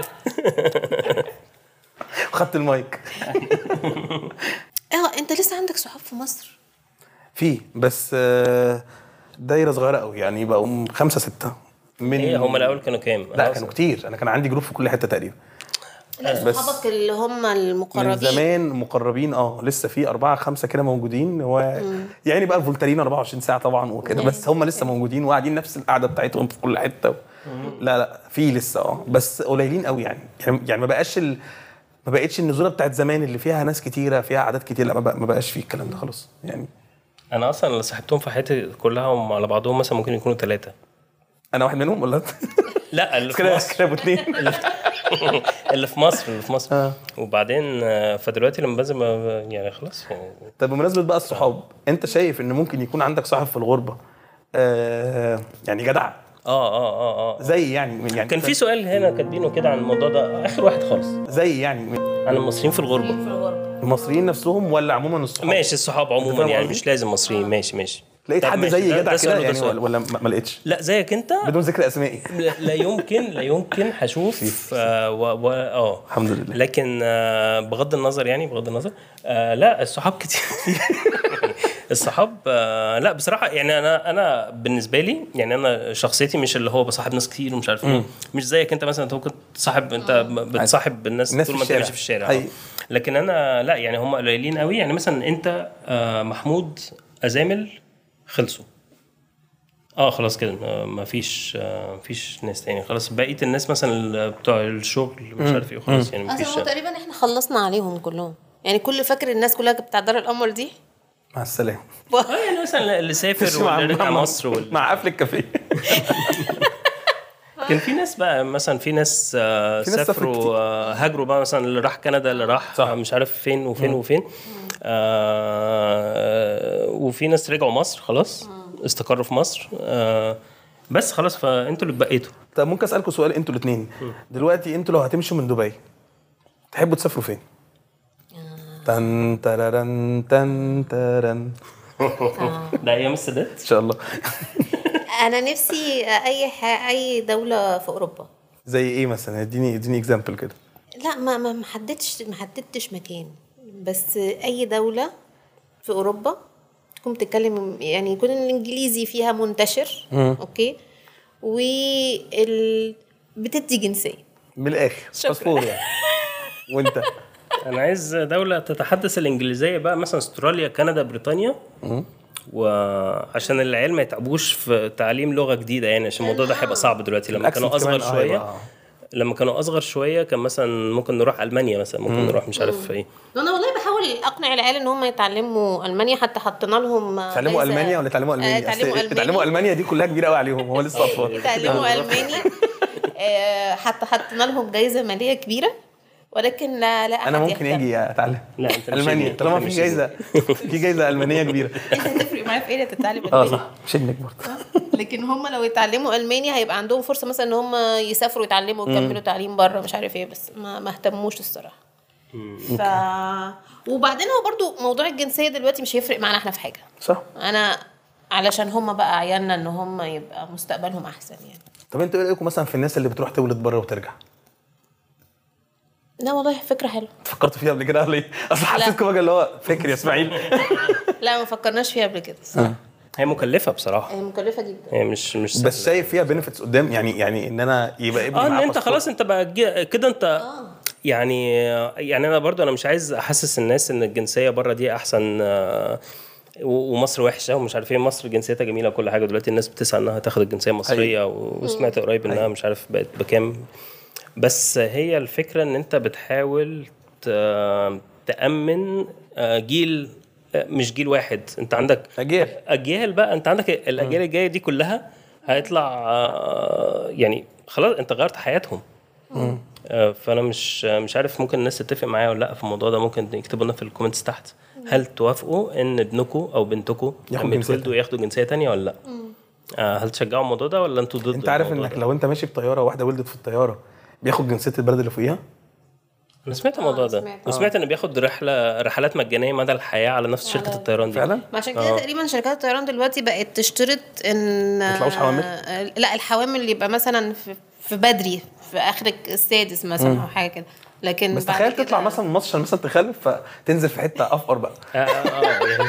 خدت المايك اه انت لسه عندك صحاب في مصر في بس آه، دايره صغيره قوي يعني بقوا خمسه سته من ايه هم الاول كانوا كام؟ لا أنا كانوا كتير انا كان عندي جروب في كل حته تقريبا لا بس صحابك اللي هم من المقربين زمان مقربين اه لسه في اربعه خمسه كده موجودين هو يعني بقى الفولترين 24 ساعه طبعا وكده بس هم لسه موجودين وقاعدين نفس القعده بتاعتهم في كل حته لا لا في لسه اه بس قليلين قوي يعني يعني يعني ما بقاش ال... ما بقتش النزوله بتاعت زمان اللي فيها ناس كتيره فيها اعداد كتير لا ما بقى- ما بقاش فيه الكلام ده خلاص يعني انا اصلا اللي صاحبتهم في حياتي كلها هم على بعضهم مثلا ممكن يكونوا ثلاثه انا واحد منهم ولا لا اللي في كده مصر كده ابو اتنين اللي في مصر اللي في مصر آه. وبعدين آه، فدلوقتي لما بنزل ما- يعني خلاص يعني طب بمناسبه بقى الصحاب انت شايف ان ممكن يكون عندك صاحب في الغربه آه يعني جدع اه اه اه اه زي يعني يعني كان في سؤال هنا كاتبينه كده عن الموضوع ده اخر واحد خالص زي يعني عن المصريين في الغربه المصريين نفسهم ولا عموما الصحاب ماشي الصحاب فاهم عموما يعني قصدي؟ مش لازم مصريين ماشي ماشي لقيت طب حد ماشي، زي ده- جدع ده سؤال كده وده يعني سؤال. ولا ولا ما ما لقيتش لا زيك انت بدون ذكر اسمائي لا لا يمكن لا يمكن هشوف آه و- و- اه الحمد لله. لكن آه بغض النظر يعني بغض النظر آه لا الصحاب كتير الصحاب آه لا بصراحه يعني انا انا بالنسبه لي يعني انا شخصيتي مش اللي هو بصاحب ناس كتير ومش عارف ايه مش زيك انت مثلا انت ممكن تصاحب انت بتصاحب الناس الناس طول في ما انت الشارع. ماشي في الشارع حقيقي. آه. لكن انا لا يعني هم قليلين قوي يعني مثلا انت آه محمود ازامل خلصوا اه خلاص كده آه، ما فيش آه، مفيش ناس تاني خلاص بقيه الناس مثلا ال- بتوع الشغل مش عارف ايه خلاص يعني مفيش اصل هو تقريبا احنا خلصنا عليهم كلهم يعني كل فاكر الناس كلها بتاع دار القمر دي مع السلامه اه يعني مثلا اللي سافر مع- واللي رجع مع- مصر وال... مع قفل الكافيه كان في ناس بقى مثلا في ناس آه، في ناس سافروا سافروا كتير. آه، هاجروا بقى مثلا اللي راح كندا اللي راح صح. آه، مش عارف فين وفين وفين آه وفي ناس رجعوا مصر خلاص استقروا في مصر آه بس خلاص فانتوا اللي اتبقيتوا طب ممكن اسالكم سؤال انتوا الاثنين دلوقتي انتوا لو هتمشوا من دبي تحبوا تسافروا فين؟ تن تررن تن ترن ده ايام السادات ان شاء الله انا نفسي اي ح... اي دوله في اوروبا زي ايه مثلا اديني اديني اكزامبل كده لا ما ما ما حددتش ما حددتش مكان بس اي دوله في اوروبا تكون بتتكلم يعني يكون الانجليزي فيها منتشر اوكي وال بتدي جنسيه من الاخر شكراً. باسبور يعني وانت انا عايز دوله تتحدث الانجليزيه بقى مثلا استراليا كندا بريطانيا وعشان العيال ما يتعبوش في تعليم لغه جديده يعني عشان الموضوع ده هيبقى صعب دلوقتي لما كانوا الأكسنت اصغر كمان، آه، شويه يبقى- لما كانوا اصغر شويه كان مثلا ممكن نروح المانيا مثلا ممكن نروح مش عارف ايه انا والله بحاول اقنع العيال ان هم يتعلموا المانيا حتى حطينا لهم تعلموا جايزة- المانيا ولا تعلموا آه، المانيا؟ يتعلموا أصل تعلموا الماني المانيا دي كلها كبيره قوي عليهم هو لسه اطفال يتعلموا الماني آه، حتى حطينا لهم جايزه ماليه كبيره ولكن لا لا انا أحد ممكن يهتم. اجي اتعلم لا، أنت مش المانيا ابني. طالما أنت في مش جايزه في جايزه المانيه كبيره انت هتفرق معايا في ايه تتعلم اه الماني صح مش ابنك برضه لكن هم لو يتعلموا الماني هيبقى عندهم فرصه مثلا ان هم يسافروا يتعلموا ويكملوا تعليم بره مش عارف ايه بس ما ما اهتموش الصراحه ف وبعدين هو برضو موضوع الجنسيه دلوقتي مش هيفرق معانا احنا في حاجه صح انا علشان هم بقى عيالنا ان هم يبقى مستقبلهم احسن يعني طب انتوا ايه رايكم مثلا في الناس اللي بتروح تولد بره وترجع؟ لا والله فكره حلوه فكرتوا فيها قبل كده ولا ايه؟ اصل حسيتكم بقى اللي هو فكر يا اسماعيل لا ما فكرناش فيها قبل كده الصراحه هي مكلفه بصراحه هي مكلفه جدا هي مش مش بس سهلة. شايف فيها بنفيتس قدام يعني يعني ان انا يبقى ابني اه ان معاه انت باسبور. خلاص انت بقى جي- كده انت يعني يعني انا برضو انا مش عايز احسس الناس ان الجنسيه بره دي احسن آه، و- ومصر وحشه ومش عارف ايه مصر جنسيتها جميله وكل حاجه دلوقتي الناس بتسعى انها تاخد الجنسيه المصريه و- وسمعت قريب انها مش عارف بقت بكام بس هي الفكره ان انت بتحاول ت- تامن آه، جيل آه، مش جيل واحد انت عندك اجيال اجيال بقى انت عندك الاجيال الجايه دي كلها هيطلع آه، يعني خلاص انت غيرت حياتهم آه، فانا مش مش عارف ممكن الناس تتفق معايا ولا لا في الموضوع ده ممكن يكتبوا لنا في الكومنتس تحت هل توافقوا ان ابنكم او بنتكم ياخد لما جنسية يتولدوا ياخدوا جنسيه تانية ولا لا؟ آه، هل تشجعوا الموضوع ده ولا انتوا ضد انت عارف الموضوع انك ده؟ لو انت ماشي بطياره واحده ولدت في الطياره بياخد جنسيه البلد اللي فوقيها انا سمعت الموضوع ده سمعت. وسمعت ان بياخد رحله رحلات مجانيه مدى الحياه على نفس شركه الطيران دي فعلا ما عشان كده تقريبا شركات الطيران دلوقتي بقت تشترط ان ما يطلعوش حوامل؟ آه، لا الحوامل اللي يبقى مثلا في, في بدري في اخر السادس مثلا او حاجه كده لكن بس بعد تخيل كده- تطلع مثلا من مصر عشان مثلا تخلف فتنزل في حته افقر بقى اه اه اه يعني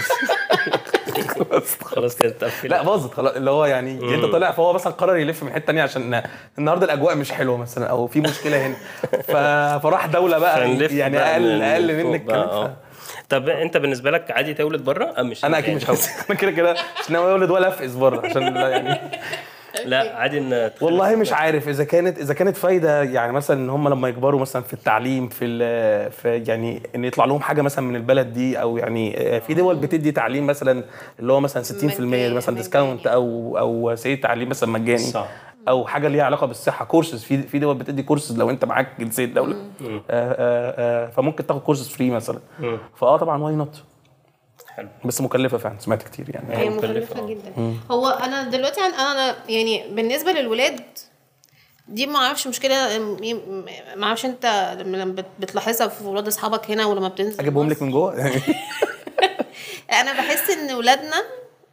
خلاص كده اتقفل لا باظت خلاص اللي هو يعني انت طالع فهو مثلا قرر يلف من حته تانية عشان النهارده الاجواء مش حلوه مثلا او في مشكله هنا ف... فراح دوله بقى فنلف يعني بقى اقل من اقل فوق منك بقى، كمان اه. ف... طب انت بالنسبه لك عادي تولد بره ام مش انا اكيد مش هولد انا كده كده مش ناوي اولد ولا افقس بره عشان لا يعني لا عادي ان والله مش عارف اذا كانت اذا كانت فايده يعني مثلا ان هم لما يكبروا مثلا في التعليم في ال- في يعني ان يطلع لهم حاجه مثلا من البلد دي او يعني آه، في دول بتدي تعليم مثلا اللي هو مثلا 60% مجاني- مثلا ديسكاونت او او سيد تعليم مثلا مجاني صح. او حاجه ليها علاقه بالصحه كورسز في في دول بتدي كورسز لو انت معاك جنسيه دوله آه آه آه فممكن تاخد كورسز فري مثلا فاه طبعا واي نوت حلو بس مكلفه فعلا سمعت كتير يعني هي مكلفة، مكلفه اه. جدا هو انا دلوقتي عن- انا يعني بالنسبه للولاد دي ما اعرفش مشكله ما اعرفش انت لما لما بت- بتلاحظها في ولاد اصحابك هنا ولما بتنزل اجيبهم مصر. لك من جوه يعني انا بحس ان ولادنا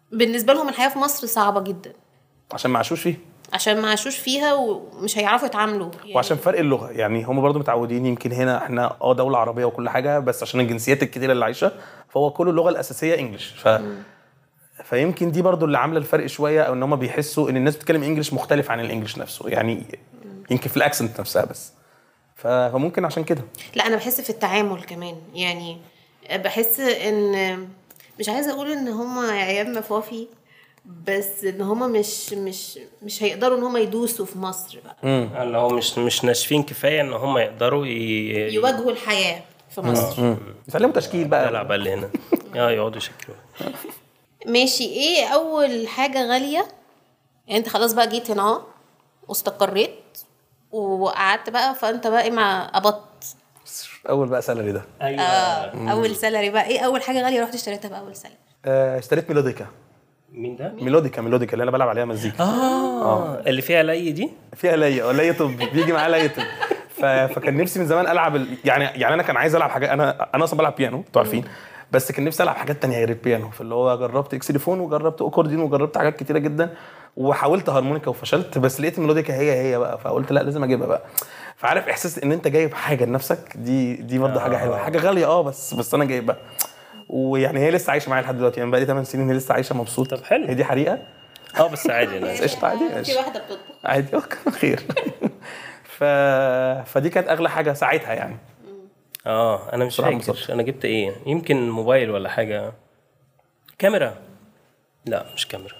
بالنسبه لهم الحياه في مصر صعبه جدا عشان ما عاشوش فيه عشان ما عاشوش فيها ومش هيعرفوا يتعاملوا يعني وعشان فرق اللغه يعني هم برضو متعودين يمكن هنا احنا اه دوله عربيه وكل حاجه بس عشان الجنسيات الكتيره اللي عايشه فهو كل اللغه الاساسيه انجلش ف فيمكن دي برضو اللي عامله الفرق شويه او ان هم بيحسوا ان الناس بتتكلم انجلش مختلف عن الانجليش نفسه يعني يمكن في الاكسنت نفسها بس ف- فممكن عشان كده لا انا بحس في التعامل كمان يعني بحس ان مش عايزه اقول ان هم عيال مفافي بس ان هم مش مش مش هيقدروا ان هم يدوسوا في مصر بقى اللي هو مش مش ناشفين كفايه ان هم يقدروا ي... يواجهوا الحياه في مصر يسلموا تشكيل بقى يلعب اللي هنا اه يقعدوا يشكلوا ماشي ايه اول حاجه غاليه يعني انت خلاص بقى جيت هنا اهو واستقريت وقعدت بقى فانت بقى ايه مع قبضت اول بقى سالري ده ايوه آه اول سالري بقى ايه اول حاجه غاليه رحت اشتريتها باول سالري آه، اشتريت ميلوديكا مين ده؟ ميلوديكا ميلوديكا اللي انا بلعب عليها مزيكا اه اللي فيها لي دي فيها ليا ليا طب بيجي معاه ليا طب ف... فكان نفسي من زمان العب ال... يعني يعني انا كان عايز العب حاجه انا انا اصلا بلعب بيانو انتوا عارفين بس كان نفسي العب حاجات تانية غير البيانو فاللي هو جربت اكسليفون وجربت اكورديون وجربت حاجات كتيره جدا وحاولت هارمونيكا وفشلت بس لقيت الميلوديكا هي هي بقى فقلت لا لازم اجيبها بقى فعارف احساس ان انت جايب حاجه لنفسك دي دي برضه حاجه حلوه حاجه غاليه اه بس بس انا جايبها ويعني هي لسه عايشه معايا لحد دلوقتي يعني بقى لي 8 سنين هي لسه عايشه مبسوطه طب حلو. هي دي حريقه اه بس عادي انا قشطه عادي في ماشي. واحده بتطبخ عادي اوكي خير ف... فدي كانت اغلى حاجه ساعتها يعني اه انا مش بصراحة فاكر انبسطت. انا جبت ايه يمكن موبايل ولا حاجه كاميرا لا مش كاميرا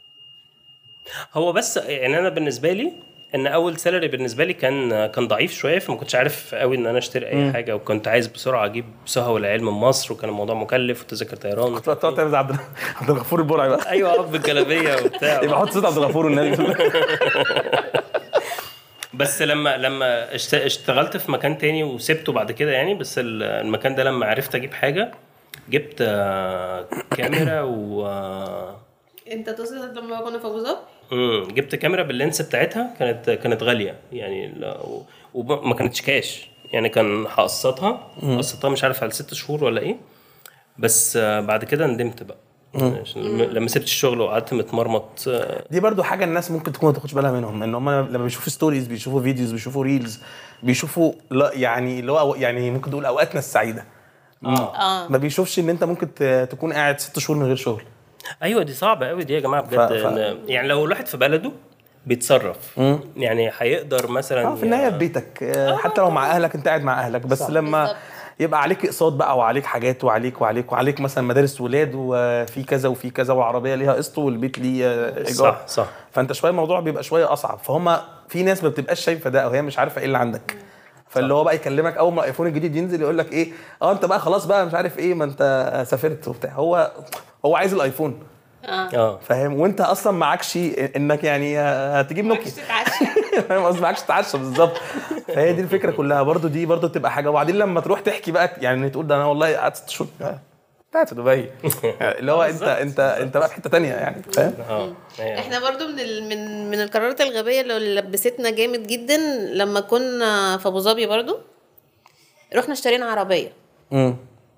هو بس يعني انا بالنسبه لي ان اول سالري بالنسبه لي كان كان ضعيف شويه فما كنتش عارف قوي ان انا اشتري اي حاجه وكنت عايز بسرعه اجيب سهى والعيال من مصر وكان الموضوع مكلف وتذاكر طيران تقعد تقعد تعمل زي عبد عبد الغفور البرعي بقى ايوه اب بالجلابيه وبتاع يبقى حط صوت عبد الغفور والنبي بس لما لما اشت- اشتغلت في مكان تاني وسبته بعد كده يعني بس ال- المكان ده لما عرفت اجيب حاجه جبت آه، كاميرا و آه، انت تقصد لما كنا في ابو ظبي مم، جبت كاميرا باللينس بتاعتها كانت كانت غاليه يعني لا- و- وما كانتش كاش يعني كان هقسطها قسطتها مش عارف على ست شهور ولا ايه بس آه، بعد كده ندمت بقى عشان لما- لما سبت الشغل وقعدت متمرمط آه، دي برضو حاجه الناس ممكن تكون ما تاخدش بالها منهم ان هم لما بيشوفوا ستوريز بيشوفوا فيديوز بيشوفوا ريلز بيشوفوا لا يعني اللي هو يعني ممكن تقول اوقاتنا السعيده اه ما بيشوفش ان انت ممكن ت- تكون قاعد ست شهور من غير شغل ايوه دي صعبه قوي دي يا جماعه بجد ف- ف- إن- يعني لو الواحد في بلده بيتصرف يعني هيقدر مثلا اه في النهايه في بيتك آه، حتى لو مع اهلك انت قاعد مع اهلك بس لما بالظبط. يبقى عليك اقساط بقى وعليك حاجات وعليك وعليك وعليك مثلا مدارس ولاد وفي كذا وفي كذا والعربيه ليها قسط والبيت ليه آه، ايجار صح صح فانت شويه الموضوع بيبقى شويه اصعب فهم في ناس ما بتبقاش شايفه ده او هي مش عارفه ايه اللي عندك فاللي هو بقى يكلمك اول ما الايفون الجديد ينزل يقول لك ايه اه انت بقى خلاص بقى مش عارف ايه ما انت سافرت وبتاع هو هو عايز الايفون اه فاهم وانت اصلا معكش انك يعني هتجيب نوكيا فاهم قصدي معكش تتعشى بالظبط فهي دي الفكره كلها برضو دي برضو تبقى حاجه وبعدين لما تروح تحكي بقى يعني تقول ده انا والله قعدت ست شهور قاعد في دبي اللي هو انت انت انت بقى في حته تانية يعني فاهم اه أيوة. احنا برضو من ال... من من القرارات الغبيه اللي لبستنا جامد جدا لما كنا في ابو ظبي برضو رحنا اشترينا عربيه مم.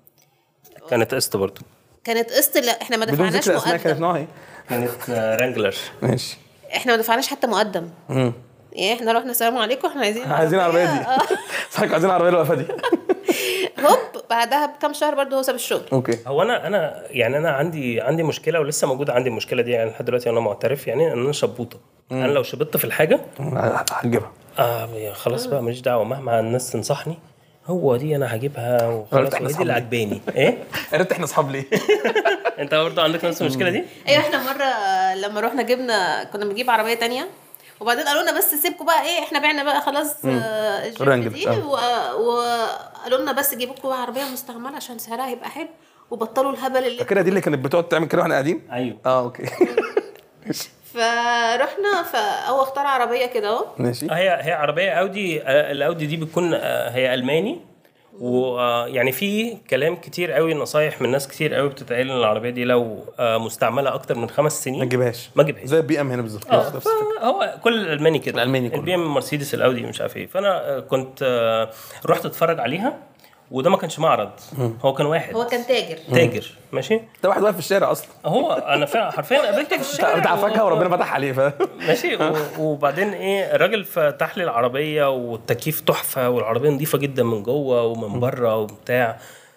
كانت قسط برضه كانت قسط لا احنا ما بدون دفعناش ذكر اسماء كانت مقدم نوعها ايه كانت آه، رانجلر ماشي احنا ما دفعناش حتى مقدم مم. يعني احنا رحنا السلام عليكم احنا عايزين عايزين العربيه دي آه. صحيح عايزين العربيه الوقفه دي هوب بعدها بكام شهر برضو هو ساب الشغل اوكي هو انا انا يعني انا عندي عندي مشكله ولسه موجوده عندي المشكله دي يعني لحد دلوقتي انا معترف يعني ان انا شبوطه انا لو شبطت في الحاجه هنجيبها اه يا خلاص بقى ماليش دعوه مهما الناس تنصحني هو دي انا هجيبها وخلاص احنا وهي دي أصحاب اللي ليه؟ عجباني ايه عرفت احنا اصحاب ليه انت برضه عندك نفس المشكله دي ايوه احنا مره لما رحنا جبنا كنا بنجيب عربيه تانية وبعدين قالوا لنا بس سيبكم بقى ايه احنا بعنا بقى خلاص آه، الجيب رنجل، دي آه. و- وقالوا لنا بس جيبوا لكم عربيه مستعمله عشان سعرها هيبقى حلو وبطلوا الهبل اللي فاكرها دي اللي كانت بتقعد تعمل كده واحنا قاعدين ايوه اه اوكي ماشي فرحنا فهو اختار عربيه كده اهو ماشي هي هي عربيه اودي آه، الاودي دي بتكون آه، هي الماني ويعني في كلام كتير قوي نصايح من ناس كتير قوي بتتقال ان العربيه دي لو آه، مستعمله اكتر من خمس ما سنين تجيبهاش ما تجيبهاش زي البي ام هنا بالظبط اه نفس نفس الفكره هو كل الالماني كده الألماني كله. البي ام مرسيدس الاودي مش عارف ايه فانا آه، كنت آه، رحت اتفرج عليها وده ما كانش معرض هو كان واحد هو كان تاجر تاجر ماشي ده واحد واقف في الشارع اصلا هو انا فعلا حرفيا قابلته في الشارع بتاع و- فاكهه وربنا فتح عليه فاهم ماشي و- وبعدين ايه الراجل فتح لي العربيه والتكييف تحفه والعربيه نظيفه جدا من جوه ومن بره وبتاع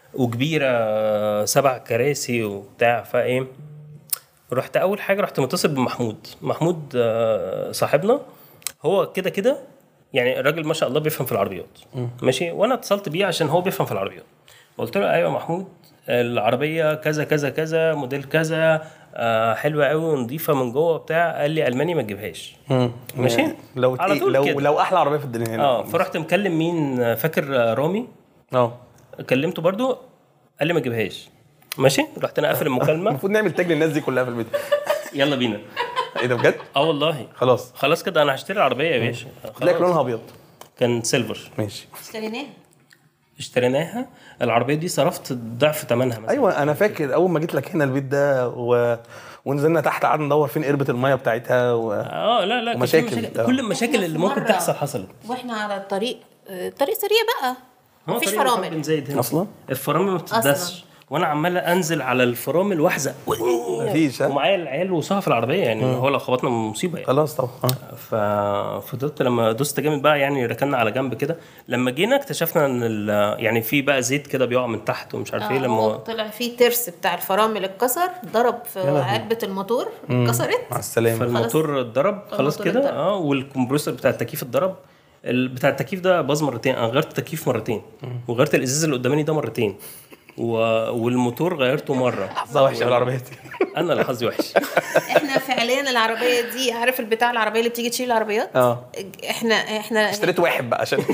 وكبيره سبع كراسي وبتاع فايه رحت اول حاجه رحت متصل بمحمود محمود آه، صاحبنا هو كده كده يعني الراجل ما شاء الله بيفهم في العربيات ماشي وانا اتصلت بيه عشان هو بيفهم في العربيات قلت له ايوه محمود العربيه كذا كذا كذا موديل كذا آه حلوه قوي ونظيفه من جوه بتاع قال لي الماني ما تجيبهاش ماشي لو على طول لو كده. لو احلى عربيه في الدنيا هنا اه فرحت مكلم مين فاكر آه، رامي اه كلمته برضو قال لي ما تجيبهاش ماشي رحت انا قافل المكالمه المفروض نعمل تاج للناس دي كلها في البيت يلا بينا ايه ده بجد اه والله خلاص خلاص كده انا هشتري العربيه يا باشا تلاقي خلاص. لونها ابيض كان سيلفر ماشي اشتريناها اشتريناها العربيه دي صرفت ضعف ثمنها مثلا ايوه انا فاكر اول ما جيت لك هنا البيت ده و... ونزلنا تحت قعدنا ندور فين قربة الميه بتاعتها و... اه لا لا كان في ومشاكل. مشاكل. آه. كل المشاكل اللي ممكن مرة- تحصل حصلت واحنا على الطريق آه، طريق سريع بقى هو مفيش طريق محمد بن فرامل زايد هنا أصلاً؟ الفرامل ما بتدسش أصلاً. وانا عمال انزل على الفرامل واحزق مفيش ها؟ ومعايا العيال وصاها في العربيه يعني هو لو خبطنا مصيبه يعني خلاص طبعا آه. ففضلت لما دوست جامد بقى يعني ركنا على جنب كده لما جينا اكتشفنا ان ال- يعني في بقى زيت كده بيقع من تحت ومش عارف ايه آه، لما هو هو- طلع فيه ترس بتاع الفرامل اتكسر ضرب في علبة الموتور اتكسرت مع السلامه فالموتور اتضرب خلاص الموتور كده اتضرب. اه والكمبريسور بتاع التكييف اتضرب ال- بتاع التكييف ده باظ مرتين انا غيرت التكييف مرتين وغيرت الازاز اللي قدامي ده مرتين و... والموتور غيرته مره حظها وحشه في العربيه دي انا اللي حظي وحش احنا فعليا العربية دي عارف البتاع العربية اللي بتيجي تشيل العربيات اه احنا احنا اشتريت واحد بقى عشان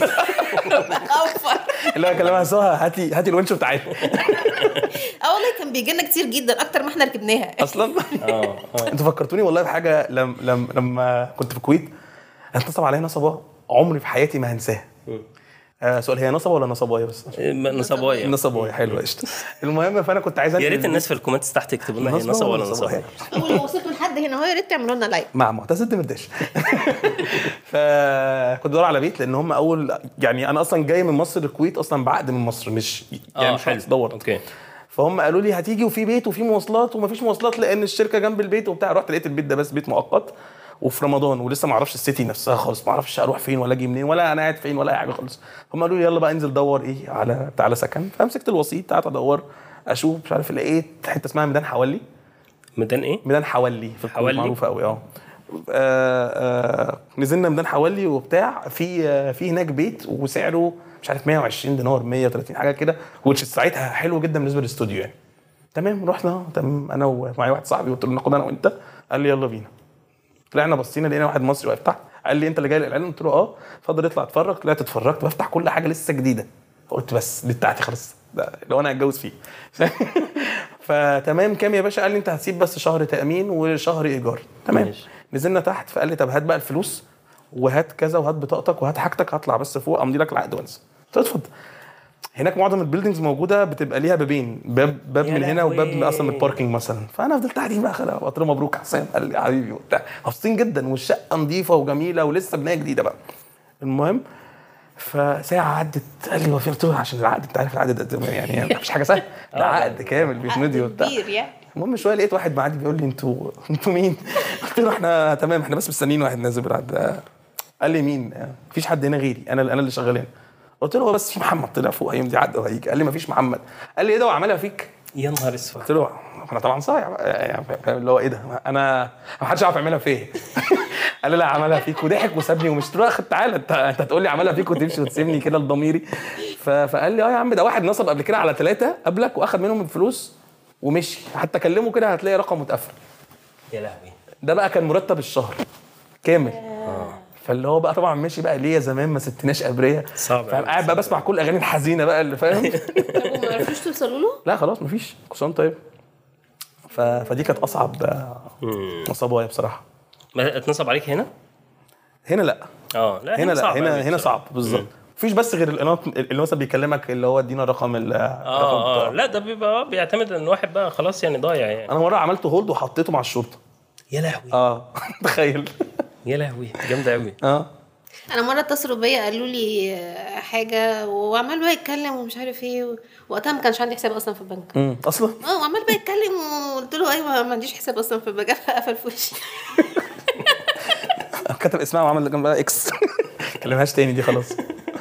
اوفر اللي هو كلمها سوها هاتي هاتي الونش بتاعتنا اه والله كان بيجي لنا كتير جدا اكتر ما احنا ركبناها اصلا اه اه انتوا فكرتوني والله بحاجه لما لما لما كنت في الكويت نصب عليا نصبه عمري في حياتي ما هنساها آه سؤال هي نصبه ولا نصبايه بس نصبايه نصبايه حلو قشطه المهم فانا كنت عايز يا أنقل ريت الناس في الكومنتس تحت يكتبوا لنا هي نصبة نصب ولا ولا نصبايه نصباية؟ اول ما وصلتوا لحد هنا اهو يا ريت تعملوا لنا لايك مع معتز الدمرداش فكنت بدور على بيت لان هم اول يعني انا اصلا جاي من مصر الكويت اصلا بعقد من مصر مش يعني اه مش حلو رحت دورت اوكي فهم قالوا لي هتيجي وفي بيت وفي مواصلات ومفيش مواصلات لان الشركه جنب البيت وبتاع رحت لقيت البيت ده بس بيت مؤقت وفي رمضان ولسه ما اعرفش السيتي نفسها خالص ما اعرفش اروح فين ولا اجي منين ولا انا قاعد فين ولا اي حاجه خالص هم قالوا لي يلا بقى انزل دور ايه على تعالى سكن فمسكت الوسيط قعدت ادور اشوف مش عارف لقيت حته اسمها ميدان حوالي ميدان ايه؟ ميدان حوالي في الكويت حوالي؟ معروفه قوي اه آه، آه، نزلنا ميدان حوالي وبتاع في آه، في هناك بيت وسعره مش عارف 120 دينار 130 حاجه كده وتش ساعتها حلو جدا بالنسبه للاستوديو يعني تمام رحنا تمام انا ومعايا واحد صاحبي قلت له ناخد انا وانت قال لي يلا بينا طلعنا بصينا لقينا واحد مصري واقف تحت قال لي انت اللي جاي الاعلان قلت له اه اتفضل اطلع اتفرج طلعت اتفرجت بفتح كل حاجه لسه جديده فقلت بس دي بتاعتي خلاص ده لو انا هتجوز فيه فتمام كام يا باشا قال لي انت هتسيب بس شهر تامين وشهر ايجار تمام ماشي. نزلنا تحت فقال لي طب هات بقى الفلوس وهات كذا وهات بطاقتك وهات حاجتك هطلع بس فوق امضي لك العقد وانسى قلت له اتفضل هناك معظم البيلدينجز موجوده بتبقى ليها بابين باب باب يا من هنا وباب لهوي. اصلا من الباركينج مثلا فانا فضلت قاعدين بقى خلاص قلت له مبروك يا حسام قال لي يا حبيبي وبتاع مبسوطين جدا والشقه نظيفه وجميله ولسه بنايه جديده بقى المهم فساعة عدت قال لي هو في قلت له عشان العقد انت عارف العقد ده يعني مفيش حاجة سهلة ده عقد كامل بيتمضي وبتاع كبير يعني المهم شويه لقيت واحد معدي بيقول لي انتوا انتوا مين؟ قلت له احنا تمام احنا بس مستنيين واحد نازل بالعقد قال لي مين؟ مفيش حد هنا غيري انا انا اللي شغال هنا قلت له هو بس في محمد طلع فوق هيمضي عقد وهيجي قال لي مفيش محمد قال لي ايه ده وعملها فيك؟ يا نهار اسود قلت له انا طبعا صايع بقى، يعني فاهم اللي هو ايه ده انا ما حدش يعرف يعملها فيا قال لي لا عملها فيك وضحك وسابني ومش قلت له اخد تعالى انت انت هتقول لي عملها فيك وتمشي وتسيبني كده لضميري ف- فقال لي اه يا عم ده واحد نصب قبل كده على ثلاثه قبلك واخد منهم الفلوس ومشي حتى كلمه كده هتلاقي رقم متقفل يا لهوي ده بقى كان مرتب الشهر كامل فاللي هو بقى طبعا ماشي بقى ليا زمان ما سبتناش ابريه صعب فاهم أوي. قاعد بقى بسمع كل الاغاني الحزينه بقى اللي فاهم طب وما عرفتوش توصلوا له؟ لا خلاص مفيش كل سنه وأنت طيب ف... فدي كانت اصعب آه، مصابه بصراحه ما اتنصب عليك هنا؟ هنا لا اه لا هنا لا صعب هنا أوي هنا بصراحة. صعب بالظبط مفيش بس غير الاناط اللي مثلا بيكلمك اللي هو ادينا رقم ال اه اه لا ده بيبقى بيعتمد ان واحد بقى خلاص يعني ضايع يعني انا مره عملت هولد وحطيته مع الشرطه يا لهوي اه تخيل يا لهوي جامده قوي اه انا مره اتصلوا بيا قالوا لي حاجه وعمال بقى يتكلم ومش عارف ايه و- وقتها ما كانش عندي حساب اصلا في البنك مم. اصلا اه وعمال بقى يتكلم وقلت له ايوه ما عنديش حساب اصلا في البنك قفل في وشي كتب اسمها وعمل جنبها اكس كلمهاش تاني دي خلاص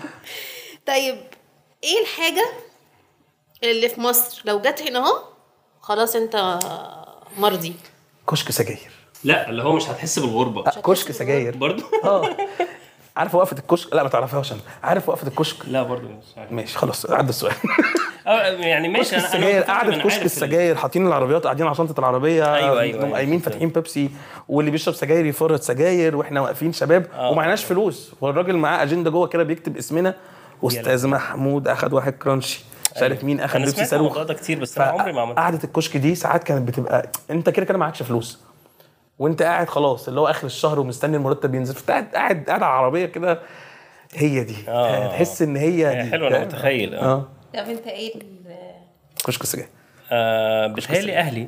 طيب ايه الحاجه اللي في مصر لو جت هنا اهو خلاص انت مرضي كشك سجاير لا اللي هو مش هتحس بالغربه آه، كشك سجاير برضو اه عارف وقفه الكشك لا ما تعرفهاش انا عارف وقفه الكشك لا برضو مش عارف ماشي خلاص عدى السؤال اه يعني ماشي كشك السجاير قعدة كشك السجاير حاطين العربيات قاعدين على شنطه العربيه أيوة، أيوة، أيوة. قايمين فاتحين بيبسي واللي بيشرب سجاير يفرط سجاير واحنا واقفين شباب آه. ومعناش فلوس والراجل معاه اجنده جوه كده بيكتب اسمنا استاذ محمود اخد واحد كرانشي مش عارف مين اخد انا بيبسي سمعت صاروخ الموضوع ده كتير بس انا عمري ما عملت قعدة الكشك دي ساعات كانت بتبقى انت كده كده معكش فلوس وانت قاعد خلاص اللي هو اخر الشهر ومستني المرتب ينزل فانت قاعد قاعد قاعد على العربيه كده هي دي آه. تحس ان هي هي دي حلوه انا متخيل اه اه طب انت ايه كشك السجاير آه، بتهيألي اهلي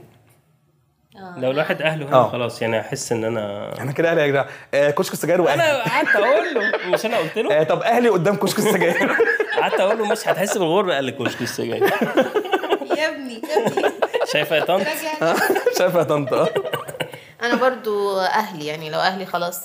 لو الواحد اهله هنا آه. خلاص يعني احس ان انا احنا كده اهلي يا جدعان آه كشك السجاير واهلي انا قعدت اقول له مش انا قلت له آه طب اهلي قدام كشك السجاير قعدت اقول له مش هتحس بالغربه قال لي كشك السجاير يا ابني يا ابني شايفه يا طنط شايفه يا طنط اه انا برضو اهلي يعني لو اهلي خلاص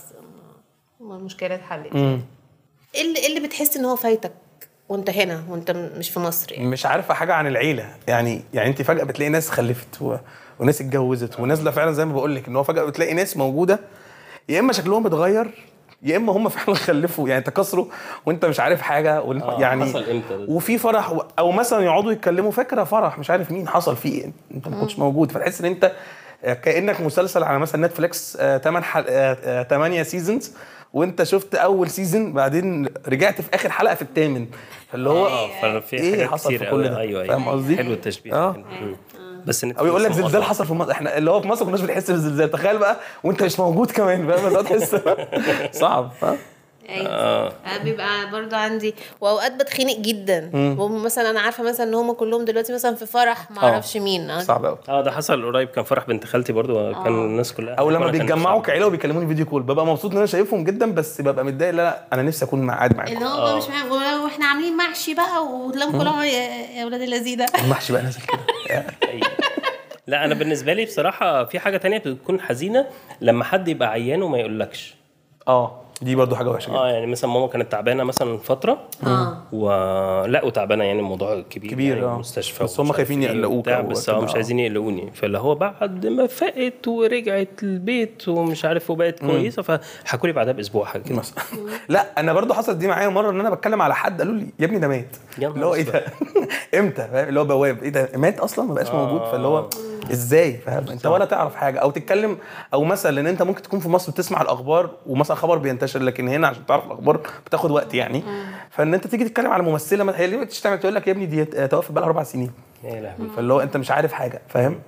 المشكله اتحلت ايه اللي إيه اللي بتحس ان هو فايتك وانت هنا وانت م- مش في مصر يعني مش عارفه حاجه عن العيله يعني يعني انت فجاه بتلاقي ناس خلفت و... وناس اتجوزت ونازله فعلا زي ما بقول لك ان هو فجاه بتلاقي ناس موجوده يا اما شكلهم اتغير يا اما هم فعلا خلفوا يعني تكاثروا وانت مش عارف حاجه وانت آه، يعني حصل إمتى ده؟ وفي فرح و- او مثلا يقعدوا يتكلموا فاكره فرح مش عارف مين حصل فيه ايه انت ما كنتش موجود فتحس ان انت كانك مسلسل على مثلا نتفليكس 8 حلقه 8 سيزونز وانت شفت اول سيزون بعدين رجعت في اخر حلقه في الثامن فاللي هو اه ففي إيه حاجات حصل كتير في قوي كل ده؟ ايوه ايوه فاهم قصدي؟ حلو التشبيه آه. مم. بس او يقول لك زلزال حصل في مصر احنا اللي هو في مصر كناش بنحس بالزلزال تخيل بقى وانت مش موجود كمان فاهم اللي هو تحس صعب ها ايوه آه. بيبقى برضو عندي واوقات بتخنق جدا وهم مثلا انا عارفه مثلا ان هم كلهم دلوقتي مثلا في فرح ما آه. اعرفش مين آه. صعب قوي اه ده حصل قريب كان فرح بنت خالتي برضو كان الناس كلها او لما كنا كان بيتجمعوا صعب. كعيله وبيكلموني فيديو كول ببقى مبسوط ان انا شايفهم جدا بس ببقى متضايق لا لا انا نفسي اكون قاعد اللي معاكم هو مش معاهم واحنا عاملين محشي بقى وتلاقيهم كلهم يا يا ولاد اللذيذه المحشي بقى نازل كده أيوة. لا انا بالنسبه لي بصراحه في حاجه تانية بتكون حزينه لما حد يبقى عيان وما يقولكش اه دي برضو حاجه وحشه جدا اه يعني مثلا ماما كانت تعبانه مثلا فتره اه ولا وتعبانه يعني الموضوع كبير كبير، يعني آه. مستشفى بس ومش هم عارف خايفين إيه يقلقوك وبتاع، أو بس كده، هو مش آه. عايزين يقلقوني فاللي هو بعد ما فقت ورجعت البيت ومش عارف وبقت كويسه فحكوا لي بعدها باسبوع حاجه كده مثلا لا انا برضو حصلت دي معايا مره ان انا بتكلم على حد قالوا لي يا ابني ده مات يا نهار اللي هو ايه ده امتى فاهم اللي هو بواب ايه ده مات اصلا ما بقاش موجود فاللي هو ازاي فاهم انت ولا تعرف حاجه او تتكلم او مثلا ان انت ممكن تكون في مصر بتسمع الاخبار ومثلا خبر بينتشر لكن هنا عشان تعرف الاخبار بتاخد وقت يعني فان انت تيجي تتكلم على ممثله ما- هي ليه بتشتغل تقول لك يا ابني دي توفت بقى لها اربع سنين يا لهوي فاللي هو انت مش عارف حاجه فاهم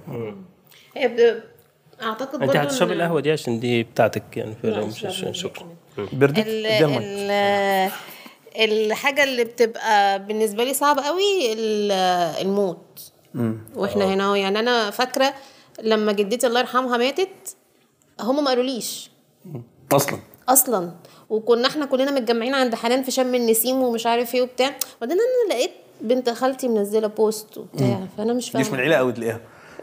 هي بت- اعتقد انت برضو هتشربي إن- القهوه دي عشان دي بتاعتك يعني لا، فلو مش اشرب مني شكرا كمان. بردت ال اديها مية. ال الحاجة اللي بتبقى بالنسبة لي صعبة قوي ال- الموت واحنا هنا أهو. يعني انا فاكرة لما جدتي الله يرحمها ماتت هم ما قالوليش اصلا اصلا وكنا احنا كلنا متجمعين عند حنان في شم النسيم ومش عارف ايه وبتاع بعدين انا لقيت بنت خالتي منزله بوست وبتاع فانا مش دي مش من فاهمه العيله قوي تلاقيها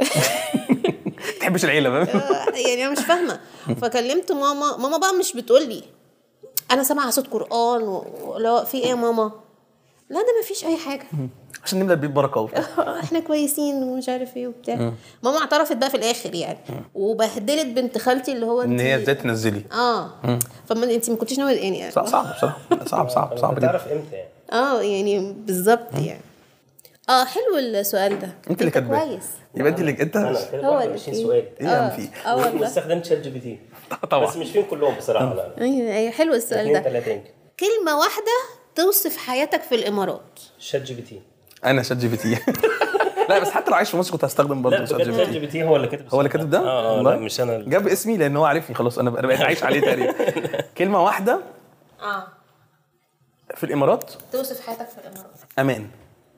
تحبش العيله فاهم يعني انا مش فاهمه فكلمت ماما ماما بقى مش بتقول لي انا سامعه صوت قران ولا في ايه يا ماما لا ده ما فيش اي حاجه عشان نملى البيت بركه وبتاع احنا كويسين ومش عارف ايه وبتاع ماما اعترفت بقى في الاخر يعني وبهدلت بنت خالتي اللي هو ان انت هي ازاي تنزلي اه فما انت ما كنتيش ناويه يعني صعب صعب بصراحه صعب صعب صعب جدا تعرف امتى يعني اه يعني بالظبط يعني اه حلو السؤال ده انت اللي كاتباه كويس يبقى انت اللي انت انا كده هو 21 اللي سؤال ايه يا عم في اه والله واستخدمت شات جي بي تي طبعا بس مش فيهم كلهم بصراحه لا لا ايوه ايوه حلو السؤال اثنين ده ثلاثه يمكن كلمه واحده توصف حياتك في الامارات شات جي بي تي انا شات جي بي تي لا بس حتى لو عايش في مصر كنت هستخدم لا برضه شات بجد جي شات بي جي تي بي تي هو اللي كاتب هو اللي كاتب ده؟ اه اه والله؟ لا مش انا جاب اسمي لان هو عارفني خلاص انا انا بقيت عايش عليه تقريبا كلمه واحده اه في الامارات توصف حياتك في الامارات امان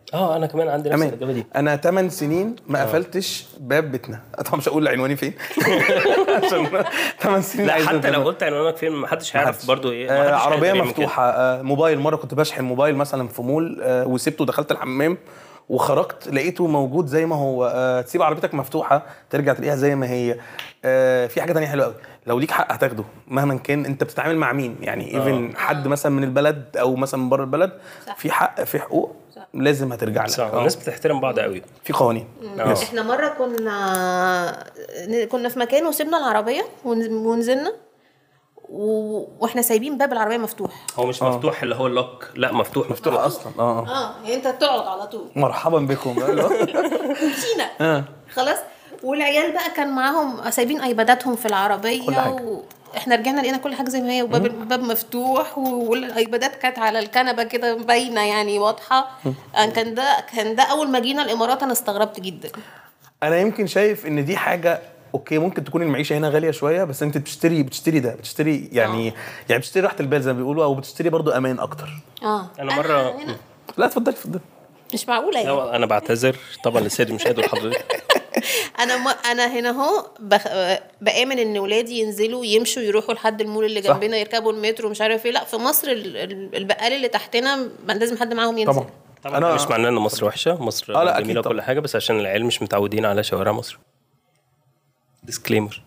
اه انا كمان عندي نفس الاجابه امان دي انا 8 سنين ما قفلتش باب بيتنا طبعا مش هقول عنواني فين عشان 8 سنين لا عايز حتى أفهم. لو قلت عنوانك فين محدش هيعرف محدش. برضو ايه آه محدش عربيه هيقدر يعمل مفتوحه آه موبايل مره كنت بشحن موبايل مثلا في مول آه وسبته دخلت الحمام وخرجت لقيته موجود زي ما هو آه تسيب عربيتك مفتوحه ترجع تلاقيها زي ما هي آه في حاجه تانية حلوه قوي لو ليك حق هتاخده مهما كان انت بتتعامل مع مين يعني ايفن حد مثلا من البلد او مثلا من بره البلد صح. في حق في حقوق لازم هترجع لك صح آه. الناس بتحترم بعض قوي في قوانين آه. يس. احنا مره كنا كنا في مكان وسيبنا العربيه ون- ونزلنا و... واحنا سايبين باب العربيه مفتوح هو مش مفتوح اللي هو اللوك لا مفتوح مفتوح اصلا اه آه. اه يعني انت تقعد على طول مرحبا بكم اللي هو- مشينا آه. خلاص والعيال بقى كان معاهم سايبين ايباداتهم في العربيه كل حاجة. و... احنا رجعنا لقينا كل حاجه زي ما هي وباب الباب مفتوح و- والايبادات كانت على الكنبه كده باينه يعني واضحه آه، كان ده كان ده اول ما جينا الامارات انا استغربت جدا انا يمكن شايف ان دي حاجه اوكي ممكن تكون المعيشه هنا غاليه شويه بس انت بتشتري بتشتري ده بتشتري يعني يعني بتشتري راحه البال زي ما بيقولوا او بتشتري برضو امان اكتر اه أنا مرة- هنا لا اتفضلي اتفضلي مش معقوله يعني لا انا بعتذر طبعا للسيد المشاهد وحضرتك انا ما انا هنا اهو بخ... بامن ان ولادي ينزلوا يمشوا يروحوا لحد المول اللي صح. جنبنا يركبوا المترو مش عارف ايه لا في مصر ال- ال- البقال اللي تحتنا ما لازم حد معاهم ينزل طبعا طبعا أنا مش معناه ان مصر وحشه مصر آه، لا، أكيد جميله طبعا. وكل حاجه بس عشان العيال مش متعودين على شوارع مصر ديسكليمر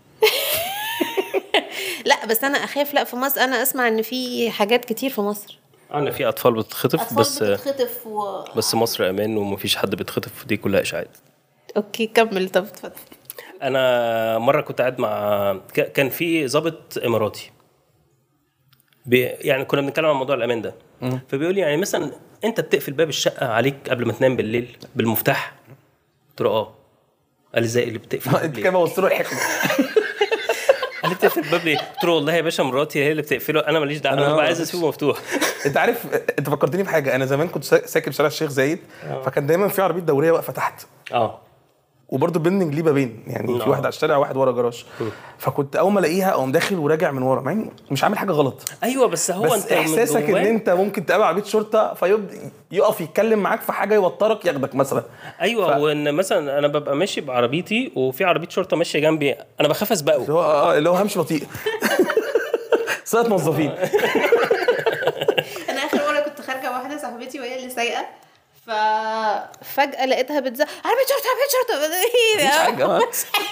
لا بس انا اخاف لا في مصر انا اسمع ان في حاجات كتير في مصر انا في اطفال بتتخطف اطفال بس بتتخطف و... بس مصر امان ومفيش حد بيتخطف دي كلها اشاعات اوكي كمل طب اتفضل انا مره كنت قاعد مع ك- كان في ضابط اماراتي بي... يعني كنا بنتكلم عن موضوع الامان ده فبيقول لي يعني مثلا انت بتقفل باب الشقه عليك قبل ما تنام بالليل بالمفتاح قلت له اه قال لي ازاي اللي بتقفل الباب انت ليه؟ كده بوظت له الحكمه قال لي بتقفل الباب ليه؟ قلت له والله يا باشا مراتي هي اللي بتقفله انا ماليش دعوه انا أنا ببقى ما عايز قلتش. اسيبه مفتوح انت عارف انت فكرتني بحاجه انا زمان كنت سا- ساكن في شارع الشيخ زايد فكان دايما في عربيه دوريه واقفه تحت اه وبرضه البيلدنج ليه بابين يعني في آه. واحد على الشارع وواحد ورا جراج فكنت اول ما الاقيها اقوم داخل وراجع من ورا مع اني مش عامل حاجه غلط ايوه بس هو بس انت من احساسك ان جواك- انت ممكن تقابل عربيه شرطه فيبدا يقف يتكلم معاك في حاجه يوترك ياخدك مثلا ايوه ف- وان مثلا انا ببقى ماشي بعربيتي وفي عربيه شرطه ماشيه جنبي انا بخاف اسبقه اللي هو اه اللي هو همشي بطيء صيغه موظفين انا اخر مره كنت خارجه واحده صاحبتي وهي اللي سايقه ففجاه لقيتها بتزق عربيه شرطه عربيه شرطه ايه مفيش حاجه آه.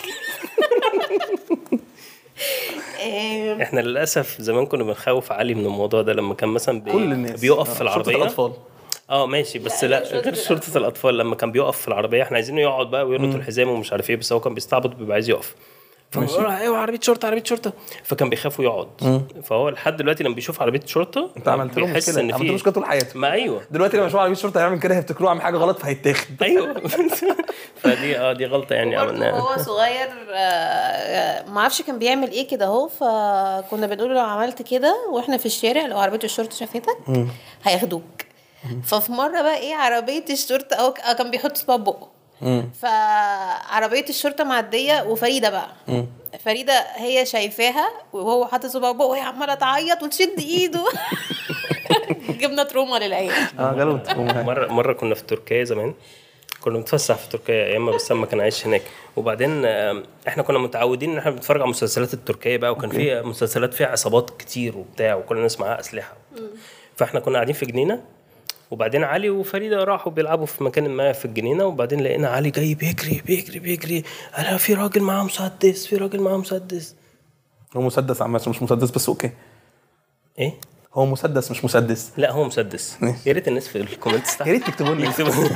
إيه، احنا للاسف زمان كنا بنخوف علي من الموضوع ده لما كان مثلا بي... كل الناس بيقف آه، في شرطة العربيه الاطفال اه ماشي بس لا، لا, غير غير شرطة شرطه الاطفال لما كان بيقف في العربيه احنا عايزينه يقعد بقى ويربط الحزام ومش عارف ايه بس هو كان بيستعبط بيبقى عايز يقف فبنقول له ايوه عربيه شرطه عربيه شرطه فكان بيخاف يقعد فهو لحد دلوقتي لما بيشوف عربيه شرطه انت عملت له بيحس مشكله ان عملت له في مشكله طول حياته ما ايوه دلوقتي لما يشوف عربيه شرطه هيعمل كده هيفتكروه عامل حاجه غلط فهيتاخد ايوه فدي اه دي غلطه يعني برضه عملناها هو صغير آه، آه، ما اعرفش كان بيعمل ايه كده اهو فكنا بنقول له لو عملت كده واحنا في الشارع لو عربيه الشرطه شافتك هياخدوك ففي مره بقى ايه عربيه الشرطه او آه، كان بيحط صباع بقه فعربيه الشرطه معديه وفريده بقى فريده هي شايفاها وهو حاطط صباع بقه وهي عماله تعيط وتشد ايده جبنا تروما للعيال اه جالوت مره مره كنا في تركيا زمان كنا بنتفسح في تركيا ايام ما بسام كان عايش هناك وبعدين آم، احنا كنا متعودين ان احنا بنتفرج على المسلسلات التركيه بقى وكان في مسلسلات فيها عصابات كتير وبتاع وكل الناس معاها اسلحه فاحنا كنا قاعدين في جنينه وبعدين علي وفريده راحوا بيلعبوا في مكان ما في الجنينه وبعدين لقينا علي جاي بيجري بيجري بيجري انا في راجل معاه مسدس في راجل معاه مسدس هو مسدس عامة مش مسدس بس اوكي ايه هو مسدس مش مسدس لا هو مسدس يا ريت الناس في الكومنتس يا ريت تكتبوا لي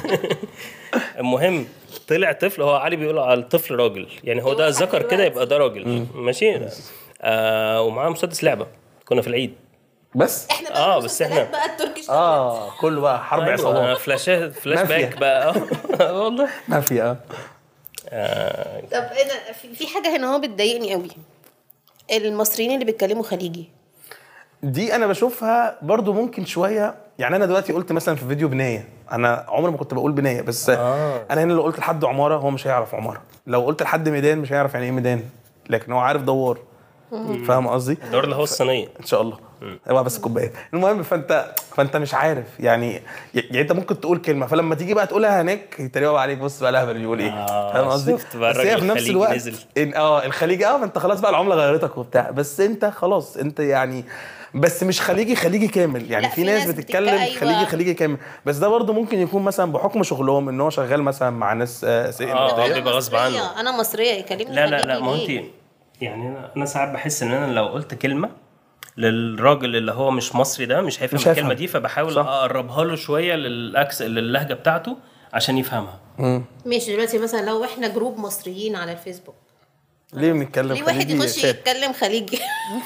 المهم طلع طفل هو علي بيقول على الطفل راجل يعني هو ده لحد ذكر كده دلوقتي. يبقى ده راجل ماشي آه ومعاه مسدس لعبه كنا في العيد بس احنا بقى آه، آه بس بس إحنا- بقى التركيش اه كله بقى حرب أيوة عصابات فلاشات فلاش مافيا. باك بقى اه والله مافيا اه آه طب انا في- في حاجه هنا هو بتضايقني قوي المصريين اللي بيتكلموا خليجي دي انا بشوفها برضو ممكن شويه يعني انا دلوقتي قلت مثلا في فيديو بنايه انا عمري ما كنت بقول بنايه بس آه. انا هنا لو قلت لحد عماره هو مش هيعرف عماره لو قلت لحد ميدان مش هيعرف يعني ايه ميدان لكن هو عارف دوار فاهم قصدي؟ الدور اللي هو الصينيه ان شاء الله هو بس كوبايه المهم فانت فانت مش عارف يعني يعني انت ممكن تقول كلمه فلما تيجي بقى تقولها هناك يتريقوا عليك بص بقى الاهبل بيقول ايه آه، فاهم قصدي شفت بقى بس هي الراجل في نفس الخليجي الوقت نزل. إن اه الخليجي اه ما انت خلاص بقى العمله غيرتك وبتاع بس انت خلاص انت يعني بس مش خليجي خليجي كامل يعني لا، في في ناس ناس بتتكلم بتبقى- أيوة. خليجي خليجي كامل بس ده برضه ممكن يكون مثلا بحكم شغلهم ان هو شغال مثلا مع ناس آه س- آه، أنا بيبقى غصب عنه. مصرية، انا مصريه يكلمني لا لا لا خليجي ما هو انت ليه؟ يعني انا انا ساعات بحس ان انا لو قلت كلمه للراجل اللي هو مش مصري ده مش هيفهم مش هيفهم. الكلمه دي فبحاول صح. اقربها له شويه للاكس للهجه بتاعته عشان يفهمها ماشي دلوقتي مثلا لو احنا جروب مصريين على الفيسبوك ليه بنتكلم ليه واحد خليجي يخش شات؟ يتكلم خليجي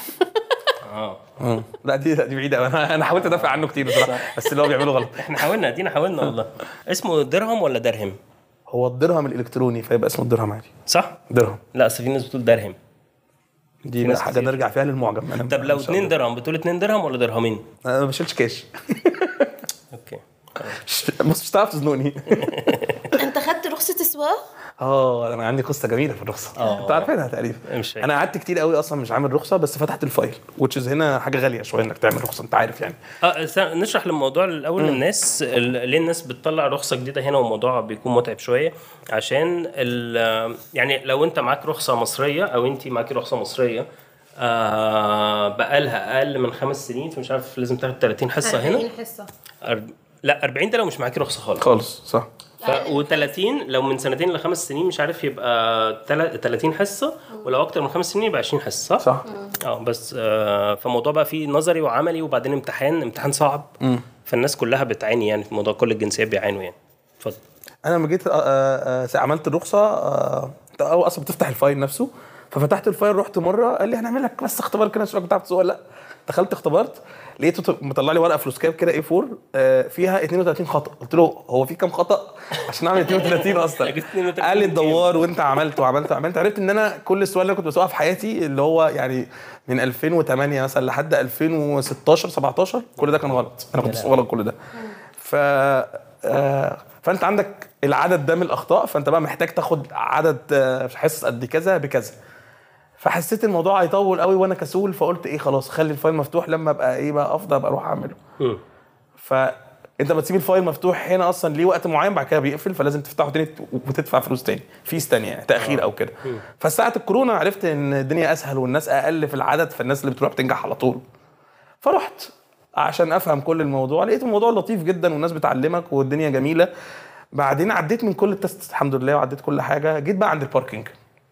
اه مم. لا دي دي بعيده أوي. انا انا حاولت ادافع عنه كتير بصراحه بس اللي هو بيعمله غلط احنا حاولنا ادينا حاولنا والله اسمه درهم ولا درهم هو الدرهم الالكتروني فيبقى اسمه الدرهم عادي صح درهم لا اصل في ناس بتقول درهم دي ناس بقى حاجه كتير. نرجع فيها للمعجم انا طب لو إن شاء 2 الله. درهم بتقول 2 درهم ولا درهمين انا ما بشيلش كاش اوكي بص مش هتعرف تزنقني انت خدت رخصه سواقه اه انا عندي قصه جميله في الرخصه آه. انت عارفينها تقريبا مش فاكر. انا قعدت كتير قوي اصلا مش عامل رخصه بس فتحت الفايل وتشيز هنا حاجه غاليه شويه انك تعمل رخصه انت عارف يعني اه استنى، نشرح الموضوع الاول للناس ال- ليه الناس بتطلع رخصه جديده هنا والموضوع بيكون متعب شويه عشان ال- يعني لو انت معاك رخصه مصريه او انت معاكي رخصه مصريه آه بقالها اقل من خمس سنين فمش عارف لازم تاخد 30 حصه هنا حصه أرب... لا 40 ده لو مش معاكي رخصه خالص خالص صح ف... و30 لو من سنتين لخمس سنين مش عارف يبقى تل... 30 حصه ولو اكتر من خمس سنين يبقى 20 حصه صح؟ صح اه بس آه فالموضوع بقى فيه نظري وعملي وبعدين امتحان امتحان صعب فالناس كلها بتعاني يعني في موضوع كل الجنسيات بيعانوا يعني اتفضل انا لما جيت آه، آه، آه، عملت الرخصه آه، انت أول اصلا بتفتح الفايل نفسه ففتحت الفايل رحت مره قال لي هنعمل لك بس اختبار كده نشوفك بتعرف تسوق ولا لا دخلت اختبرت لقيته ط- مطلع لي ورقه فلوس كاب كده اي 4 آه، فيها 32 خطا قلت له هو في كام خطا عشان اعمل 32 اصلا جبت 32 قال لي كام؟ الدوار وانت عملت وعملت وعملت عرفت ان انا كل السؤال اللي أنا كنت بسوقها في حياتي اللي هو يعني من 2008 مثلا لحد 2016 17 كل ده كان غلط انا كنت بسوق غلط كل ده ف آه، فانت عندك العدد ده من الاخطاء فانت بقى محتاج تاخد عدد آه، حصص قد كذا بكذا فحسيت الموضوع هيطول قوي وانا كسول فقلت ايه خلاص خلي الفايل مفتوح لما ابقى ايه بقى افضل ابقى اروح اعمله مم. فانت بتسيب الفايل مفتوح هنا اصلا ليه وقت معين بعد كده بيقفل فلازم تفتحه تاني وتدفع فلوس تاني فيس تانية يعني تاخير او كده فساعه الكورونا عرفت ان الدنيا اسهل والناس اقل في العدد فالناس اللي بتروح بتنجح على طول فرحت عشان افهم كل الموضوع لقيت الموضوع لطيف جدا والناس بتعلمك والدنيا جميله بعدين عديت من كل التست الحمد لله وعديت كل حاجه جيت بقى عند الباركينج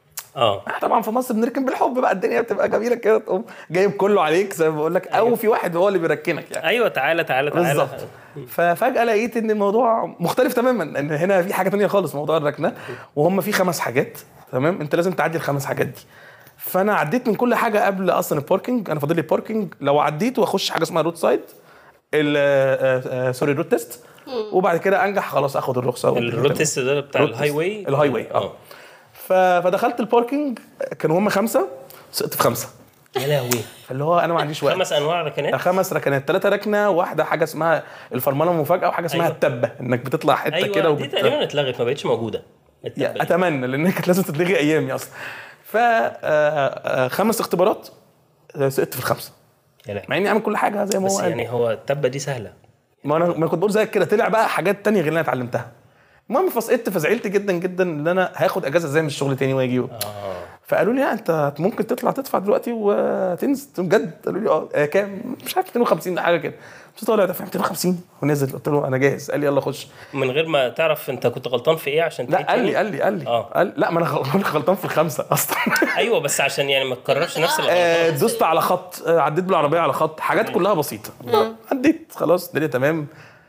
اه طبعا في مصر بنركن بالحب بقى الدنيا بتبقى جميله كده تقوم جايب كله عليك زي ما بقول لك او في واحد هو اللي بيركنك يعني ايوه تعالى تعالى تعالى بالظبط ففجاه لقيت ان الموضوع مختلف تماما ان هنا في حاجه تانية خالص موضوع الركنه وهم في خمس حاجات تمام انت لازم تعدي الخمس حاجات دي فانا عديت من كل حاجه قبل اصلا الباركينج انا فاضل لي باركينج لو عديت واخش حاجه اسمها روت سايد ال- آه، آه، سوري روت تيست وبعد كده انجح خلاص اخد الرخصه والدنيا الروت تمام. تيست ده بتاع روت الهاي تيست. واي الهاي واي اه ف- فدخلت الباركينج كانوا هم خمسه سقطت في خمسه يا لهوي فاللي هو انا ما عنديش وقت خمس انواع ركنات خمس ركنات ثلاثه ركنه واحده حاجه اسمها الفرمله المفاجاه وحاجه اسمها أيوة. التبه انك بتطلع حته ايوه كده دي وبت... تقريبا اتلغت ما بقتش موجوده التبة يا دي. اتمنى لان كانت لازم تتلغي ايامي اصلا ف آه، آه، خمس اختبارات آه، سقطت في الخمسه يا لهوي. مع اني عامل كل حاجه زي ما هو بس قال يعني هو التبه دي سهله ما انا ما كنت بقول زيك كده طلع بقى حاجات تانية غير اللي انا اتعلمتها المهم فسقطت فزعلت جدا جدا ان انا هاخد اجازه ازاي من الشغل تاني واجي اه فقالوا لي لا انت ممكن تطلع تدفع دلوقتي وتنزل بجد قالوا لي اه آه، كام مش عارف 250 حاجه كده قلت طالع دافع 250 ونزل قلت له انا جاهز قال لي يلا خش من غير ما تعرف انت كنت غلطان في ايه عشان لا تعيد قال تاني؟ لي قال لي قال لي اه. قال لا ما انا غل- غلطان في الخمسه اصلا ايوه بس عشان يعني ما تكررش نفس آه، الغلطات دوست على خط آه، عديت بالعربيه على خط حاجات كلها بسيطه عديت خلاص الدنيا تمام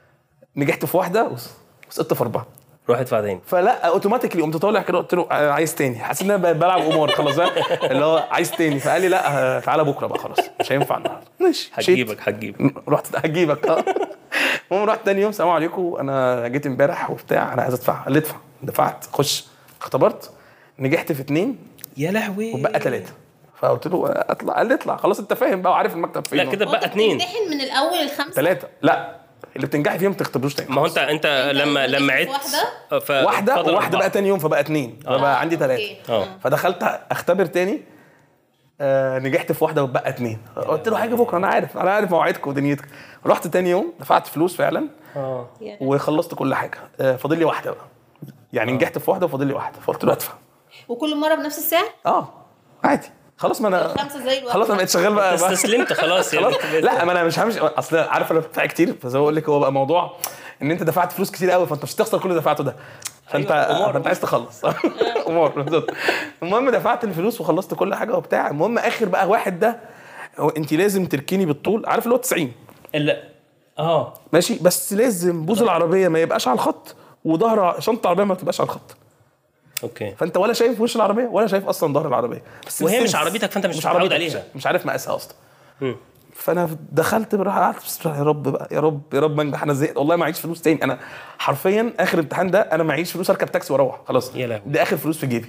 نجحت في واحده وس- وسقطت في اربعه روح ادفع تاني فلا اوتوماتيكلي قمت طالع كده قلت له آه، عايز تاني حسيت ان انا ب- بلعب قمار خلاص بقى، اللي هو عايز تاني فقال لي لا آه، تعالى بكره بقى خلاص مش هينفع النهارده ماشي مشيت. هتجيبك هتجيبك رحت هجيبك اه المهم رحت تاني يوم سلام عليكم انا جيت امبارح وبتاع انا عايز ادفع قال لي ادفع دفعت خش اختبرت نجحت في اثنين يا لهوي وبقى ثلاثه فقلت له اطلع قال لي اطلع خلاص انت فاهم بقى وعارف المكتب فين لا كده بقى اتنين بتمتحن من الاول الخمسه ثلاثه لا اللي بتنجحي فيهم ما تختبروش تاني ما هو انت انت لما لما عدت واحدة؟ ف- واحده فاضل وواحده أربعة. بقى تاني يوم فبقى اثنين فبقى عندي ثلاثه أوكي. اه فدخلت اختبر تاني آه نجحت في واحده وبقى اتنين قلت له هاجي بكره انا عارف انا عارف مواعيدكم ودنيتكم رحت تاني يوم دفعت فلوس فعلا اه وخلصت كل حاجه آه فاضل لي واحده بقى يعني نجحت في واحده وفاضل لي واحده فقلت له ادفع وكل مره بنفس السعر اه عادي خلاص ما انا الخمسة زي الواحد. خلاص انا بقيت شغال بقى, بقى استسلمت خلاص يعني خلاص لا ما انا مش همشي اصل عارف انا بدفع كتير فزي ما بقول لك هو بقى موضوع ان انت دفعت فلوس كتير قوي فانت مش هتخسر كل اللي دفعته ده فانت أيوة، قمار. فانت عايز تخلص قمار بالظبط المهم دفعت الفلوس وخلصت كل حاجه وبتاع المهم اخر بقى واحد ده هو انت لازم تركني بالطول عارف اللي هو 90 لا اه ماشي بس لازم بوز العربيه ما يبقاش على الخط وظهر شنطه العربيه ما تبقاش على الخط اوكي فانت ولا شايف وش العربيه ولا شايف اصلا ظهر العربيه بس وهي السنس- مش عربيتك فأنت مش مش متعود عربيتك عليها. مش- مش عارف مقاسها اصلا مم. فانا دخلت براحه قعدت بسم الله يا رب بقى يا رب يا رب انجح انا زهقت والله ما معيش فلوس تاني انا حرفيا اخر امتحان ده انا معيش فلوس اركب تاكسي واروح خلاص يا لهوي. دي اخر فلوس في جيبي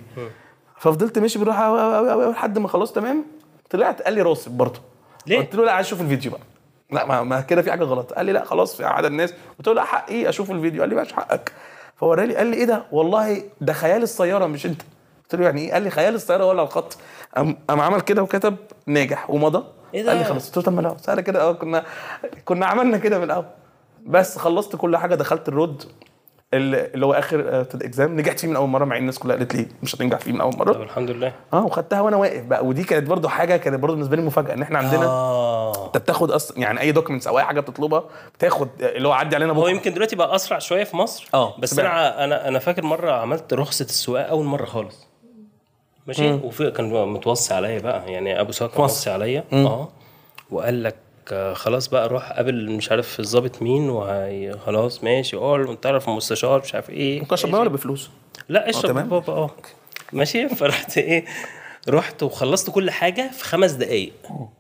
ففضلت ماشي بالراحه أوي أوي أوي أوي لحد ما خلاص تمام طلعت قال لي راسب برضه ليه؟ قلت له لا عايز اشوف الفيديو بقى لا ما, ما كده في حاجه غلط قال لي لا خلاص في عدد الناس قلت له لا حقي اشوف الفيديو قال لي مش حقك فورالي قال لي ايه ده والله ده خيال السياره مش انت قلت له يعني ايه قال لي خيال السياره ولا الخط قام قام عمل كده وكتب ناجح ومضى إيه ده؟ قال لي خلاص قلت له طب ما لا سهله كده اه كنا كنا عملنا كده من الاول بس خلصت كل حاجه دخلت الرود اللي اللي هو اخر الاكزام نجحت فيه من اول مره مع ان الناس كلها قالت لي مش هتنجح فيه من اول طب مره الحمد لله اه وخدتها وانا واقف بقى ودي كانت برضو حاجه كانت برضو بالنسبه لي مفاجاه ان احنا عندنا اه انت بتاخد اصلا يعني اي دوكيومنتس او اي حاجه بتطلبها بتاخد اللي هو عدي علينا هو بكره يمكن دلوقتي بقى اسرع شويه في مصر اه، بس سمعت. انا انا انا فاكر مره عملت رخصه السواقه اول مره خالص ماشي وفي كان متوصي عليا بقى يعني ابو سواق كان موصي. موصي عليا اه وقال لك آه، خلاص بقى روح قابل مش عارف الظابط مين وهي خلاص ماشي قول وانت عارف المستشار مش عارف ايه ممكن اشرب ميه ولا بفلوس لا اشرب تمام. بابا اه ماشي فرحت ايه رحت وخلصت كل حاجه في خمس دقايق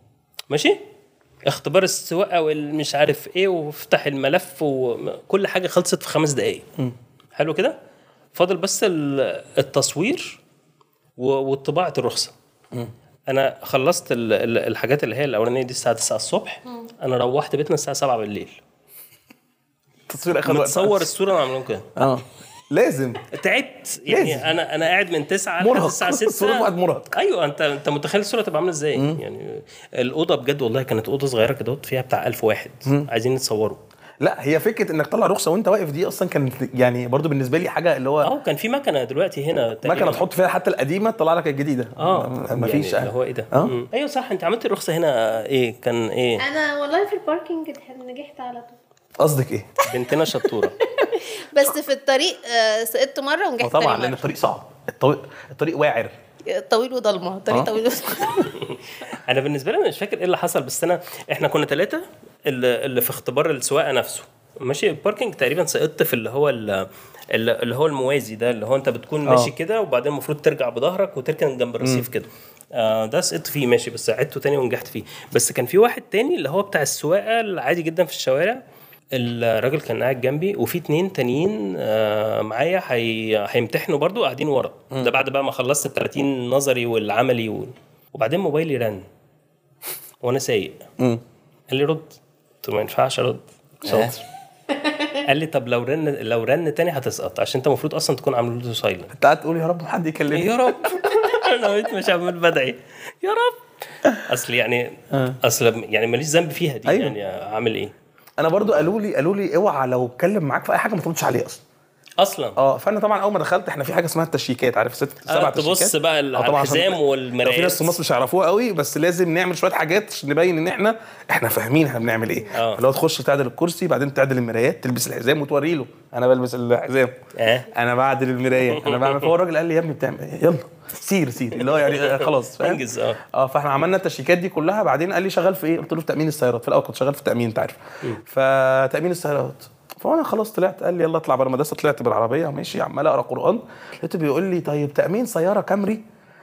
ماشي اختبار السواقه والمش عارف ايه وافتح الملف وكل حاجه خلصت في خمس دقايق حلو كده فاضل بس ال- التصوير و- وطباعه الرخصه انا خلصت ال- ال- الحاجات اللي هي الاولانيه دي الساعه 9 الصبح انا روحت بيتنا الساعه 7 بالليل تصوير اخر وقت متصور الصوره انا عاملهم كده اه لازم تعبت يعني لازم. انا انا قاعد من 9 لحد مرهق. الساعه 6 صورة واحد مرهق. ايوه انت انت متخيل الصوره تبقى عامله ازاي يعني الاوضه بجد والله كانت اوضه صغيره كده فيها بتاع 1000 واحد عايزين نتصوروا لا هي فكره انك تطلع رخصه وانت واقف دي اصلا كانت يعني برضو بالنسبه لي حاجه اللي هو اه كان في مكنه دلوقتي هنا تقريباً. مكنه تحط فيها حتى القديمه تطلع لك الجديده اه ما فيش يعني اللي هو ايه ده اه مم. ايوه صح انت عملت الرخصه هنا ايه كان ايه انا والله في الباركينج نجحت على طول قصدك ايه؟ بنتنا شطوره بس في الطريق آه، سقطت مره آه ونجحت طبعا تاني لان مرة. الطريق صعب الطريق الطريق واعر طويل وضلمه طريق آه. طويل وضلمه انا بالنسبه لي أنا مش فاكر ايه اللي حصل بس انا احنا كنا ثلاثه اللي, اللي في اختبار السواقه نفسه ماشي الباركينج تقريبا سقطت في اللي هو ال- اللي اللي هو الموازي ده اللي هو انت بتكون آه. ماشي كده وبعدين المفروض ترجع بظهرك وتركن جنب الرصيف كده آه ده سقطت فيه ماشي بس عدته تاني ونجحت فيه بس كان في واحد تاني اللي هو بتاع السواقه العادي جدا في الشوارع الراجل كان قاعد جنبي وفي اتنين تانيين آه معايا هي... هيمتحنوا برضو قاعدين ورا ده بعد بقى ما خلصت ال 30 نظري والعملي و... وبعدين موبايلي رن وانا سايق مم. قال لي رد قلت له ما ينفعش ارد شاطر قال لي طب لو رن لو رن تاني هتسقط عشان انت المفروض اصلا تكون عامل له سايلنت انت قاعد تقول يا رب حد يكلمني يا رب انا بقيت مش عمال بدعي يا رب اصل يعني اصل يعني ماليش ذنب فيها دي أيوة. يعني اعمل ايه انا برضو قالوا لي قالوا لي اوعى لو اتكلم معاك في اي حاجه ما تردش عليه اصلا اصلا اه فانا طبعا اول ما دخلت احنا في حاجه اسمها التشيكات عارف ست سبع آه، تبص تشيكات بقى ال- آه، على طبعاً عشان- الحزام لو في والمرايات ناس في مصر مش هيعرفوها قوي بس لازم نعمل شويه حاجات عشان نبين ان احنا احنا فاهمين احنا بنعمل ايه آه. اللي هو تخش تعدل الكرسي بعدين تعدل المرايات تلبس الحزام وتوري له انا بلبس الحزام آه. انا بعدل المرايه انا بعمل فهو الراجل قال لي يا ابني بتعمل ايه يلا سير سير اللي هو يعني آه، خلاص فاهم انجز اه اه فاحنا عملنا التشيكات دي كلها بعدين قال لي شغال في ايه؟ قلت له في تامين السيارات في الاول كنت شغال في التامين انت عارف فتامين السيارات فانا خلاص طلعت قال لي يلا اطلع بره المدرسه طلعت بالعربيه ماشي عمال اقرا قران لقيته بيقول لي طيب تامين سياره كامري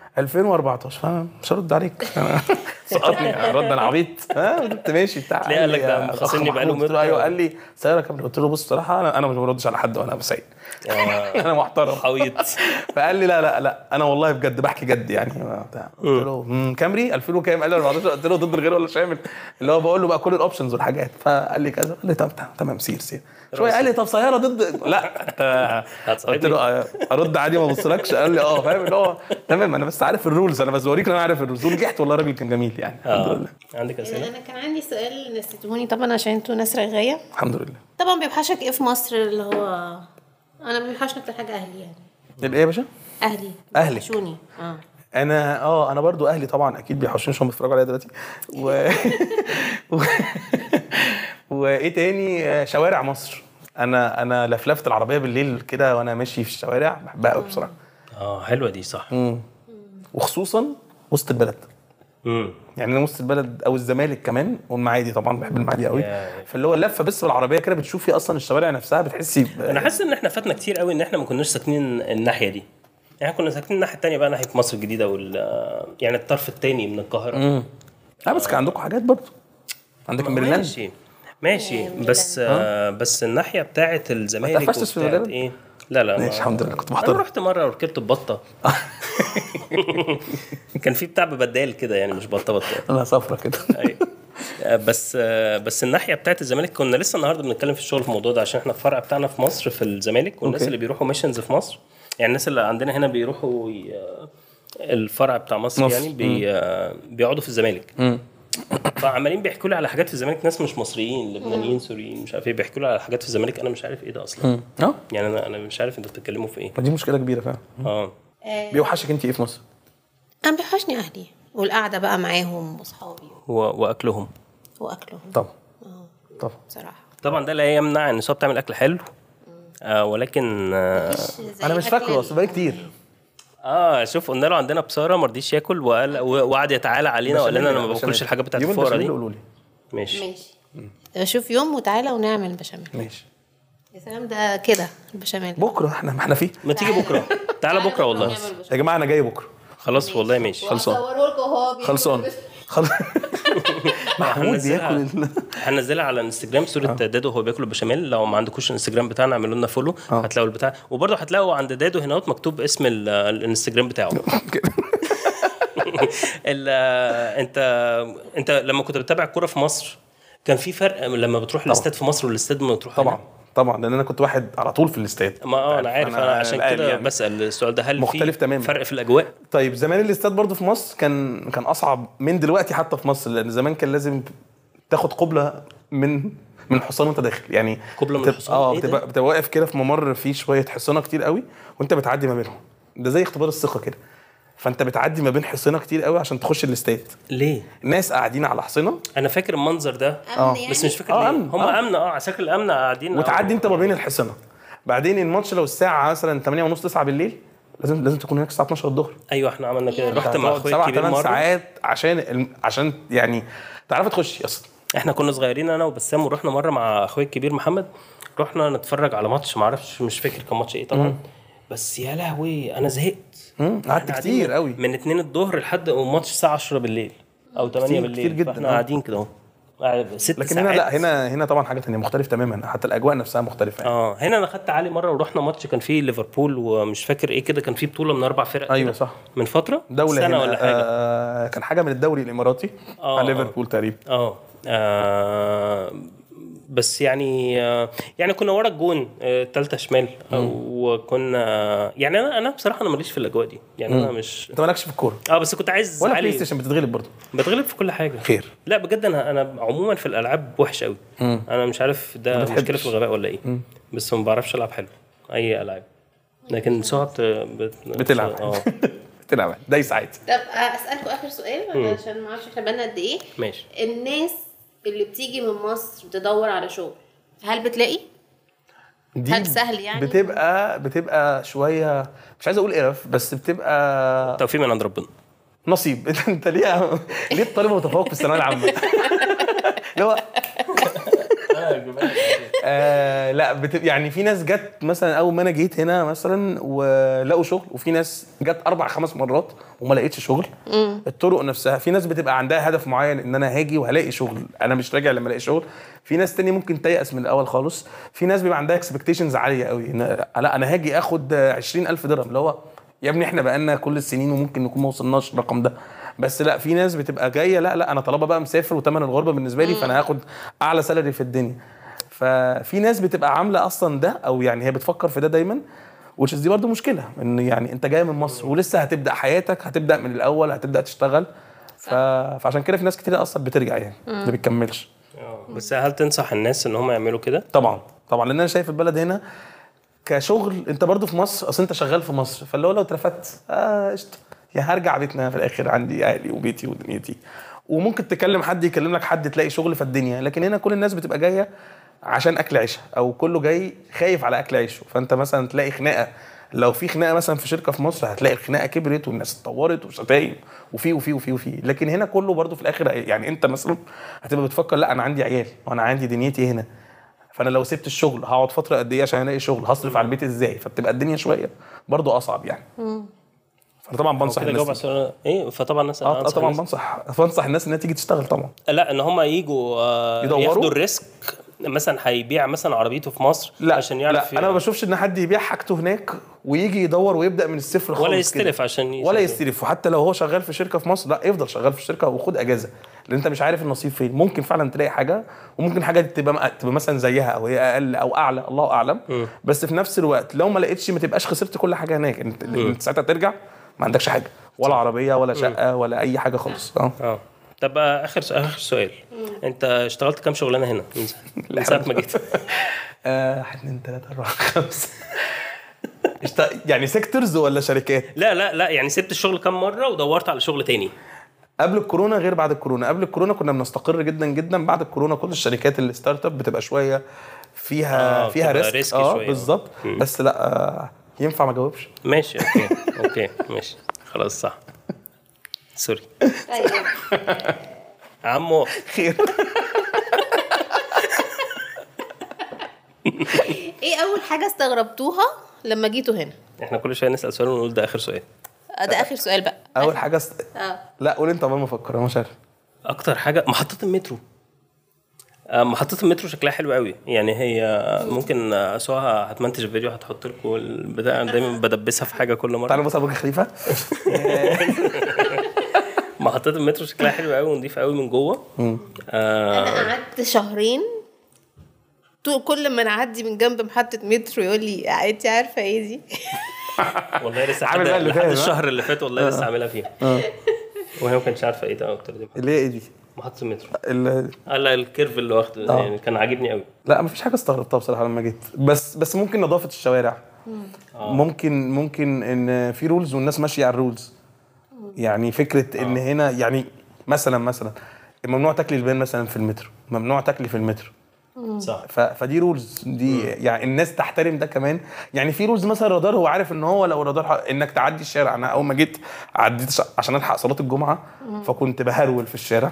2014 فانا مش هرد عليك أنا سقطني رد انا عبيط ها قلت ماشي بتاع ليه قال لك ده يا مخاصمني أخ بقاله محمود. قلت له مدة؟ ايوه قال لي سياره كامري قلت له بص بصراحه انا انا مش بردش على حد وانا بسعيد انا محترم حويط فقال لي لا لا لا انا والله بجد بحكي جد يعني بتاع. قلت له "مم، كامري 2000 وكام قال لي 14 قلت له ضد الغير ولا شامل اللي هو بقول له بقى كل الاوبشنز والحاجات فقال لي كذا قال لي طب تمام- تمام سير سير شويه قال لي طب سياره ضد لا أنت- قلت له آه، ارد عادي ما ابصلكش قال لي اه فاهم اللي هو تمام انا بس عارف الرولز انا بس بوريك ان انا عارف الرولز ونجحت والله الراجل كان جميل يعني الحمد اه لله عندك اسئله انا كان عندي سؤال نسيتوني طبعا عشان انتوا ناس رغايه الحمد لله طبعا بيوحشك ايه في مصر اللي هو انا بيوحشني اكتر حاجه اهلي يعني الايه يا باشا اهلي أهلك. بيوحشوني اه انا اه انا برضو اهلي طبعا اكيد بيحوشوني عشان بيتفرجوا عليا دلوقتي و... و... وايه تاني آه، شوارع مصر انا انا لفلفه العربيه بالليل كده وانا ماشي في الشوارع بحبها قوي بصراحه اه حلوه دي صح وخصوصا وسط البلد امم يعني انا وسط البلد او الزمالك كمان والمعادي طبعا بحب المعادي قوي يا- فاللي هو اللفه بس بالعربيه كده بتشوفي اصلا الشوارع نفسها بتحسي ب... انا حاسس ان احنا فاتنا كتير قوي ان احنا ما كناش ساكنين الناحيه دي يعني كنا ساكنين الناحيه التانيه بقى ناحيه مصر الجديده وال يعني الطرف التاني من القاهره اه بس كان عندكم حاجات برضو عندك ميرلاند ماشي ماشي بس آه بس الناحيه بتاعت الزمالك اتقفشتش في وبتاعت ميرلاند؟ ايه لا لا ماشي ما- الحمد لله كنت انا بحضر رحت مره وركبت ببطه كان في بتاع ببدال كده يعني مش بطه بطه انا صفرة كده أيوة. آه، بس آه، بس الناحيه بتاعت الزمالك كنا لسه النهارده بنتكلم في الشغل في الموضوع ده عشان احنا الفرع بتاعنا في مصر في الزمالك والناس أوكي. اللي بيروحوا ميشنز في مصر يعني الناس اللي عندنا هنا بيروحوا ي- الفرع بتاع مصر, مصر. يعني بي آه، بيقعدوا في الزمالك فعمالين بيحكوا لي على حاجات في الزمالك ناس مش مصريين لبنانيين سوريين مش عارف ايه بيحكوا لي على حاجات في الزمالك انا مش عارف ايه ده اصلا اه يعني انا انا مش عارف انتوا بتتكلموا في ايه ما دي مشكله كبيره فعلا اه بيوحشك انت ايه في مصر؟ انا بيوحشني اهلي والقعده بقى معاهم واصحابي و- واكلهم واكلهم طبعا طبعا بصراحه طبعا ده لا يمنع ان سواء بتعمل اكل حلو آه ولكن آه انا مش فاكره اصل بقالي كتير اه شوف قلنا له عندنا بصاره ما رضيش ياكل وقال و- وقعد يتعالى علينا وقال لنا انا ما باكلش الحاجات بتاعت يوم الفقراء البشاميل دي قولوا لي ماشي ماشي شوف يوم وتعالى ونعمل بشاميل ماشي يا سلام ده كده البشاميل بكره احنا ما احنا فيه ما تيجي بكره تعالى بكره والله يا جماعه انا جاي بكره خلاص والله ماشي خلصان. هصوره لكم وهو بياكل خلصان البشاميل. خلص محمود هننزلها بياكل ال- هننزلها على الانستجرام صوره دادو وهو بياكل البشاميل لو ما عندكوش الانستجرام بتاعنا اعملوا لنا فولو آه. هتلاقوا البتاع وبرضه هتلاقوا عند دادو هنا مكتوب اسم ال- الانستجرام بتاعه كده. ال- انت انت لما كنت بتتابع الكوره في مصر كان في فرق لما بتروح الاستاد في مصر والاستاد لما بتروح هنا؟ طبعا طبعا لان انا كنت واحد على طول في الاستاد ما اه انا عارف انا عشان الآن كده يعني. بسال السؤال ده هل مختلف في تماماً. فرق في الاجواء؟ طيب زمان الاستاد برضو في مصر كان كان اصعب من دلوقتي حتى في مصر لان زمان كان لازم تاخد قبله من من حصان وانت داخل يعني قبلة من بتبقى- الحصان؟ اه إيه ده؟ بتبقى بتبقى واقف كده في ممر فيه شويه حصانه كتير قوي وانت بتعدي ما بينهم ده زي اختبار الثقه كده فانت بتعدي ما بين حصينه كتير قوي عشان تخش الاستاد ليه؟ ناس قاعدين على حصينه انا فاكر المنظر ده أمن يعني؟ بس مش فاكر آه، ليه أمن، هم آه. امن اه على شكل الامن قاعدين وتعدي انت ما بين الحصنه بعدين الماتش لو الساعه مثلا 8 ونص 9 بالليل لازم لازم تكون هناك الساعه 12 الظهر ايوه احنا عملنا كده رحت مع هتقعد اخويا سبع الكبير ثمان مره ساعات عشان الم... عشان يعني تعرف تخش اصلا احنا كنا صغيرين انا وبسام ورحنا مره مع اخويا الكبير محمد رحنا نتفرج على ماتش ما اعرفش مش فاكر كان ماتش ايه طبعا بس يا لهوي انا زهقت مم، قعدت إحنا قاعدين كتير قوي من 2 الظهر لحد الماتش الساعه 10 بالليل او 8 كتير- بالليل كتير جداً، فاحنا آه. قاعدين كده اهو قاعد ست لكن ساعات هنا لا هنا هنا طبعا حاجه ثانيه مختلف تماما حتى الاجواء نفسها مختلفه يعني. اه هنا انا خدت علي مره ورحنا ماتش كان فيه ليفربول ومش فاكر ايه كده كان فيه بطوله من اربع فرق ايوه كده. صح من فتره دوله سنه هنا ولا حاجه آه كان حاجه من الدوري الاماراتي آه، على آه. ليفربول تقريبا اه آه، بس يعني آه، يعني كنا ورا الجون آه، تالتة شمال وكنا يعني انا انا بصراحه انا ماليش في الاجواء دي يعني انا مش انت مالكش في الكوره اه بس كنت عايز ولا علي- بلاي ستيشن بتتغلب برضه بتغلب في كل حاجه خير. لا بجد انا انا عموما في الالعاب وحش قوي انا مش عارف ده بتحبش. مشكله في الغباء ولا ايه بس ما بعرفش العب حلو اي العاب لكن سهى بت... بت... بتلعب اه بتلعب دايس عادي طب اسالكم اخر سؤال عشان ما اعرفش احنا بقالنا قد ايه ماشي الناس اللي بتيجي من مصر تدور على شغل هل بتلاقي؟ دي هل سهل يعني؟ بتبقى بتبقى شويه مش عايز اقول قرف بس بتبقى توفيق من عند ربنا نصيب انت ليه ليه الطالب متفوق في الثانويه العامه اللي هو آه لا بت... يعني في ناس جت مثلا اول ما انا جيت هنا مثلا ولقوا شغل وفي ناس جت اربع خمس مرات وما لقيتش شغل الطرق نفسها في ناس بتبقى عندها هدف معين ان انا هاجي وهلاقي شغل انا مش راجع لما الاقي شغل في ناس تاني ممكن تيأس من الاول خالص في ناس بيبقى عندها اكسبكتيشنز عاليه قوي إن لا انا هاجي اخد 20000 درهم اللي هو يا ابني احنا بقالنا كل السنين وممكن نكون ما وصلناش الرقم ده بس لا في ناس بتبقى جايه لا لا انا طالما بقى مسافر وتمن الغربه بالنسبه لي فانا هاخد اعلى سالري في الدنيا ففي ناس بتبقى عامله اصلا ده او يعني هي بتفكر في ده دايما وتش دي برضو مشكله ان يعني انت جاي من مصر ولسه هتبدا حياتك هتبدا من الاول هتبدا تشتغل ف... فعشان كده في ناس كتير اصلا بترجع يعني ما بتكملش آه، بس هل تنصح الناس ان هم يعملوا كده طبعا طبعا لان انا شايف البلد هنا كشغل انت برضو في مصر اصل انت شغال في مصر فاللي هو لو اترفدت اه قشطه يا هرجع بيتنا في الاخر عندي اهلي وبيتي ودنيتي وممكن تكلم حد يكلم لك حد تلاقي شغل في الدنيا لكن هنا كل الناس بتبقى جايه عشان اكل عيشها او كله جاي خايف على اكل عيشه فانت مثلا تلاقي خناقه لو في خناقه مثلا في شركه في مصر هتلاقي الخناقه كبرت والناس اتطورت وشتايم وفي وفي وفي وفي لكن هنا كله برضو في الاخر يعني انت مثلا هتبقى بتفكر لا انا عندي عيال وانا عندي دنيتي هنا فانا لو سبت الشغل هقعد فتره قد ايه عشان الاقي شغل هصرف على البيت ازاي فبتبقى الدنيا شويه برضو اصعب يعني فانا طبعا بنصح كده جاوب على الناس السؤال ايه فطبعا الناس اه آه أنصح طبعا الناس- بنصح بنصح الناس انها تيجي تشتغل طبعا لا ان هم يجوا آه، يدوروا؟ ياخدوا الريسك مثلا هيبيع مثلا عربيته في مصر لا عشان يعرف لا انا ما بشوفش ان حد يبيع حاجته هناك ويجي يدور ويبدا من الصفر خالص ولا كده. يستلف عشان ولا يسافر. يستلف وحتى لو هو شغال في شركه في مصر لا يفضل شغال في الشركه وخد اجازه لان انت مش عارف النصيب فين ممكن فعلا تلاقي حاجه وممكن حاجه تبقى تبقى مثلا زيها او هي اقل او اعلى الله اعلم بس في نفس الوقت لو ما لقيتش ما تبقاش خسرت كل حاجه هناك انت انت ساعتها ترجع ما عندكش حاجه ولا عربيه ولا شقه ولا اي حاجه خالص اه اه طب آه، اخر اخر سؤال انت اشتغلت كام شغلانه هنا من س- من ساعه ما جيت آه، واحد اثنين ثلاثة أربعة خمسة اشت- يعني سيكتورز ولا شركات؟ لا لا لا يعني سبت الشغل كام مره ودورت على شغل تاني قبل الكورونا غير بعد الكورونا قبل الكورونا كنا بنستقر جدا جدا بعد الكورونا كل الشركات الستارت اب بتبقى شويه فيها آه، فيها بتبقى ريسك ريسكي اه شوية. بالظبط بس لا آه ينفع ما اجاوبش ماشي اوكي اوكي ماشي خلاص صح سوري طيب عمو خير ايه اول حاجه استغربتوها لما جيتوا هنا احنا كل شويه نسال سؤال ونقول ده اخر سؤال آه، ده اخر سؤال بقى اول حاجه است... اه لا قول انت قبل ما افكر انا مش عارف اكتر حاجه محطه المترو آه، محطة المترو شكلها حلو قوي يعني هي ممكن آه، اسوها هتمنتج الفيديو هتحط لكم البتاع أنا دايما بدبسها في حاجه كل مره تعالى بص على برج خليفه محطة المترو شكلها حلو قوي ونضيف قوي من جوه آه انا قعدت شهرين طول كل ما نعدي من جنب محطه مترو يقول لي انت عارفه ايه دي والله لسه عامل لحد, بقى اللي لحد فاهم، ها؟ الشهر اللي فات والله لسه عاملها فيها وهي ما كانتش عارفه ايه ده اكتر دي اللي هي ايه دي؟ محطة المترو ال... قال الكيرف اللي واخده آه. يعني كان عاجبني قوي لا مفيش حاجه استغربتها بصراحه لما جيت بس بس ممكن نظافه الشوارع ممكن ممكن ان في رولز والناس ماشيه على الرولز يعني فكره ان هنا يعني مثلا مثلا ممنوع تاكلي البان مثلا في المترو ممنوع تاكلي في المترو صح ف... فدي رولز دي يعني الناس تحترم ده كمان يعني في رولز مثلا الرادار هو عارف ان هو لو الرادار ح... انك تعدي الشارع انا اول ما جيت عديت ش- عشان الحق صلاه الجمعه فكنت بهرول في الشارع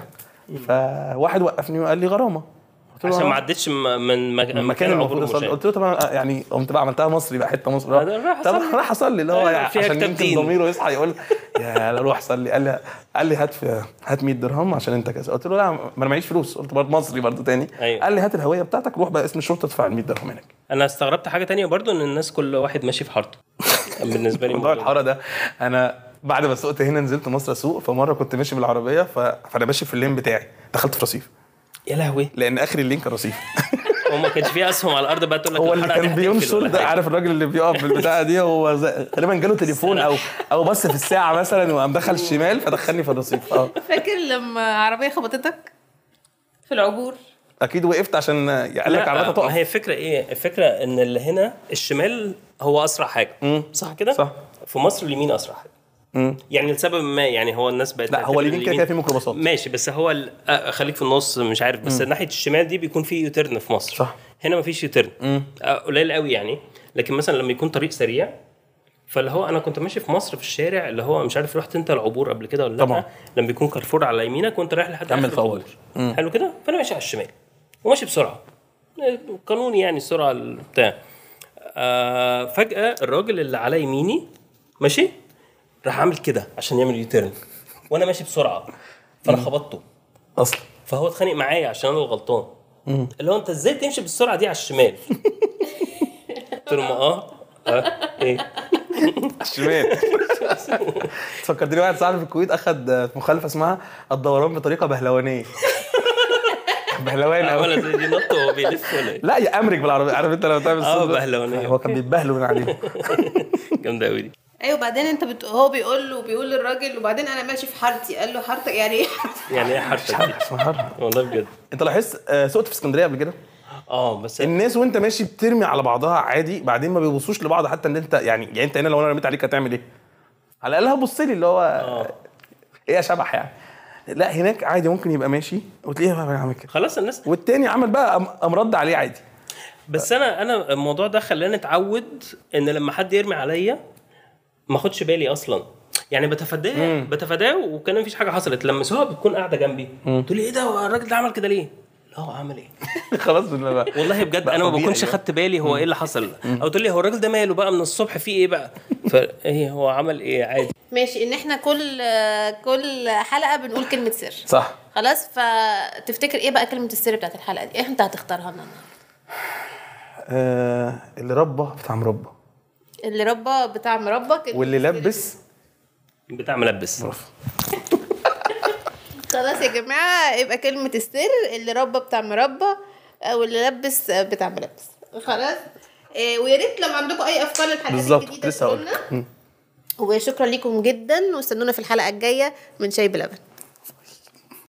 فواحد وقفني وقال لي غرامه قلت له عشان آه. ما عدتش م- من مك- المكان المفروض اصلي مشاة. قلت له طب أنا يعني قمت بقى عملتها مصري بقى حته مصري هذا رايح طب أصلي. راح اصلي اللي هو أيوة، يعني فيها عشان كتاب يمكن دين. ضميره يصحى يقول يا لا روح صلي قال لي قال لي هات في هات 100 درهم عشان انت كذا قلت له لا ما انا معيش فلوس قلت برضه مصري برضه تاني أيوة. قال لي هات الهويه بتاعتك روح بقى اسم الشرطه ادفع ال 100 درهم هناك انا استغربت حاجه تانية برضو ان الناس كل واحد ماشي في حارته بالنسبه لي موضوع الموضوع الحاره ده انا بعد ما سوقت هنا نزلت مصر اسوق فمره كنت ماشي بالعربيه ف... فانا ماشي في اللين بتاعي دخلت في رصيف يا لهوي لان اخر اللين كان رصيف هو ما كانش فيه اسهم على الارض بقى تقول لك هو اللي الحلقة دي كان هتقفل بينشر ولا ده حاجة. عارف الراجل اللي بيقف بالبتاعه دي هو زي- غالبا جاله تليفون او او بص في الساعه مثلا وقام دخل الشمال فدخلني في الرصيف اه فاكر لما عربيه خبطتك في العبور اكيد وقفت عشان قال لك لا، عربيتها ما تقف هي الفكره ايه الفكره ان اللي هنا الشمال هو اسرع حاجه صح كده صح. في مصر اليمين اسرع حاجه مم. يعني لسبب ما يعني هو الناس بقت لا هو تعتبر اليمين كده كده في ميكروباصات ماشي بس هو ال- آه، خليك في النص مش عارف بس ناحيه الشمال دي بيكون في يوترن في مصر صح. هنا مفيش يوترن آه، قليل قوي يعني لكن مثلا لما يكون طريق سريع فاللي هو انا كنت ماشي في مصر في الشارع اللي هو مش عارف رحت انت العبور قبل كده ولا طبعا. لا لما بيكون كارفور على يمينك وانت رايح لحد كمل آخر فول. العبور. حلو كده فانا ماشي على الشمال وماشي بسرعه آه، قانوني يعني السرعه بتاع آه فجاه الراجل اللي على يميني ماشي راح عامل كده عشان يعمل يوتيرن وانا ماشي بسرعه فانا خبطته اصلا فهو اتخانق معايا عشان انا الغلطان اللي هو انت ازاي تمشي بالسرعه دي على الشمال قلت له ما اه اه ايه الشمال فكرتني واحد صاحبي في الكويت اخد مخالفه اسمها الدوران بطريقه بهلوانيه بهلوان قوي عملها زي دي نط وهو بيلف ولا ايه؟ لا يا امرك بالعربي عارف انت لما تعمل اه، الصوت ده؟ بهلوانية. هو كان بيتبهلوا من عليه جامده قوي دي ايوه وبعدين انت بت... هو بيقول له بيقول للراجل وبعدين انا ماشي في حارتي قال له حارتك يعني ايه يعني ايه حرفك دي؟ اسمها حر. والله بجد انت لاحظت آه، سقت في اسكندريه قبل كده اه بس الناس وانت ماشي بترمي على بعضها عادي بعدين ما بيبصوش لبعض حتى ان انت يعني يعني انت هنا لو انا رميت عليك هتعمل ايه؟ على الاقل هتبص لي اللي هو ايه يا شبح يعني لا هناك عادي ممكن يبقى ماشي وتلاقيه بقى عامل كده خلاص الناس والتاني عمل بقى قام- قام رد عليه عادي بس انا انا الموضوع ده خلاني اتعود ان لما حد يرمي عليا ما اخدش بالي اصلا يعني بتفاداه بتفاداه وكان مفيش حاجه حصلت لما سواء بتكون قاعده جنبي تقول لي ايه ده هو الراجل ده عمل كده ليه؟ لا هو عمل ايه؟ خلاص بقى والله بجد بقى انا ما طبيعي بكونش يعني. خدت بالي هو ايه اللي حصل او تقول لي هو الراجل ده ماله بقى من الصبح فيه ايه بقى؟ فايه هو عمل ايه عادي ماشي ان احنا كل كل حلقه بنقول كلمه سر صح خلاص فتفتكر ايه بقى كلمه السر بتاعت الحلقه دي انت هتختارها لنا آه اللي ربى بتاع مربى اللي ربى بتاع مربى كلمة واللي السر. لبس بتاع ملبس خلاص يا جماعه يبقى كلمه السر اللي ربى بتاع مربى او اللي لبس بتاع ملبس خلاص إيه ويا ريت لو عندكم اي افكار للحلقات بالظبط، الجديده كنت لسه هقول. تقولنا. وشكرا لكم جدا واستنونا في الحلقه الجايه من شاي بلبن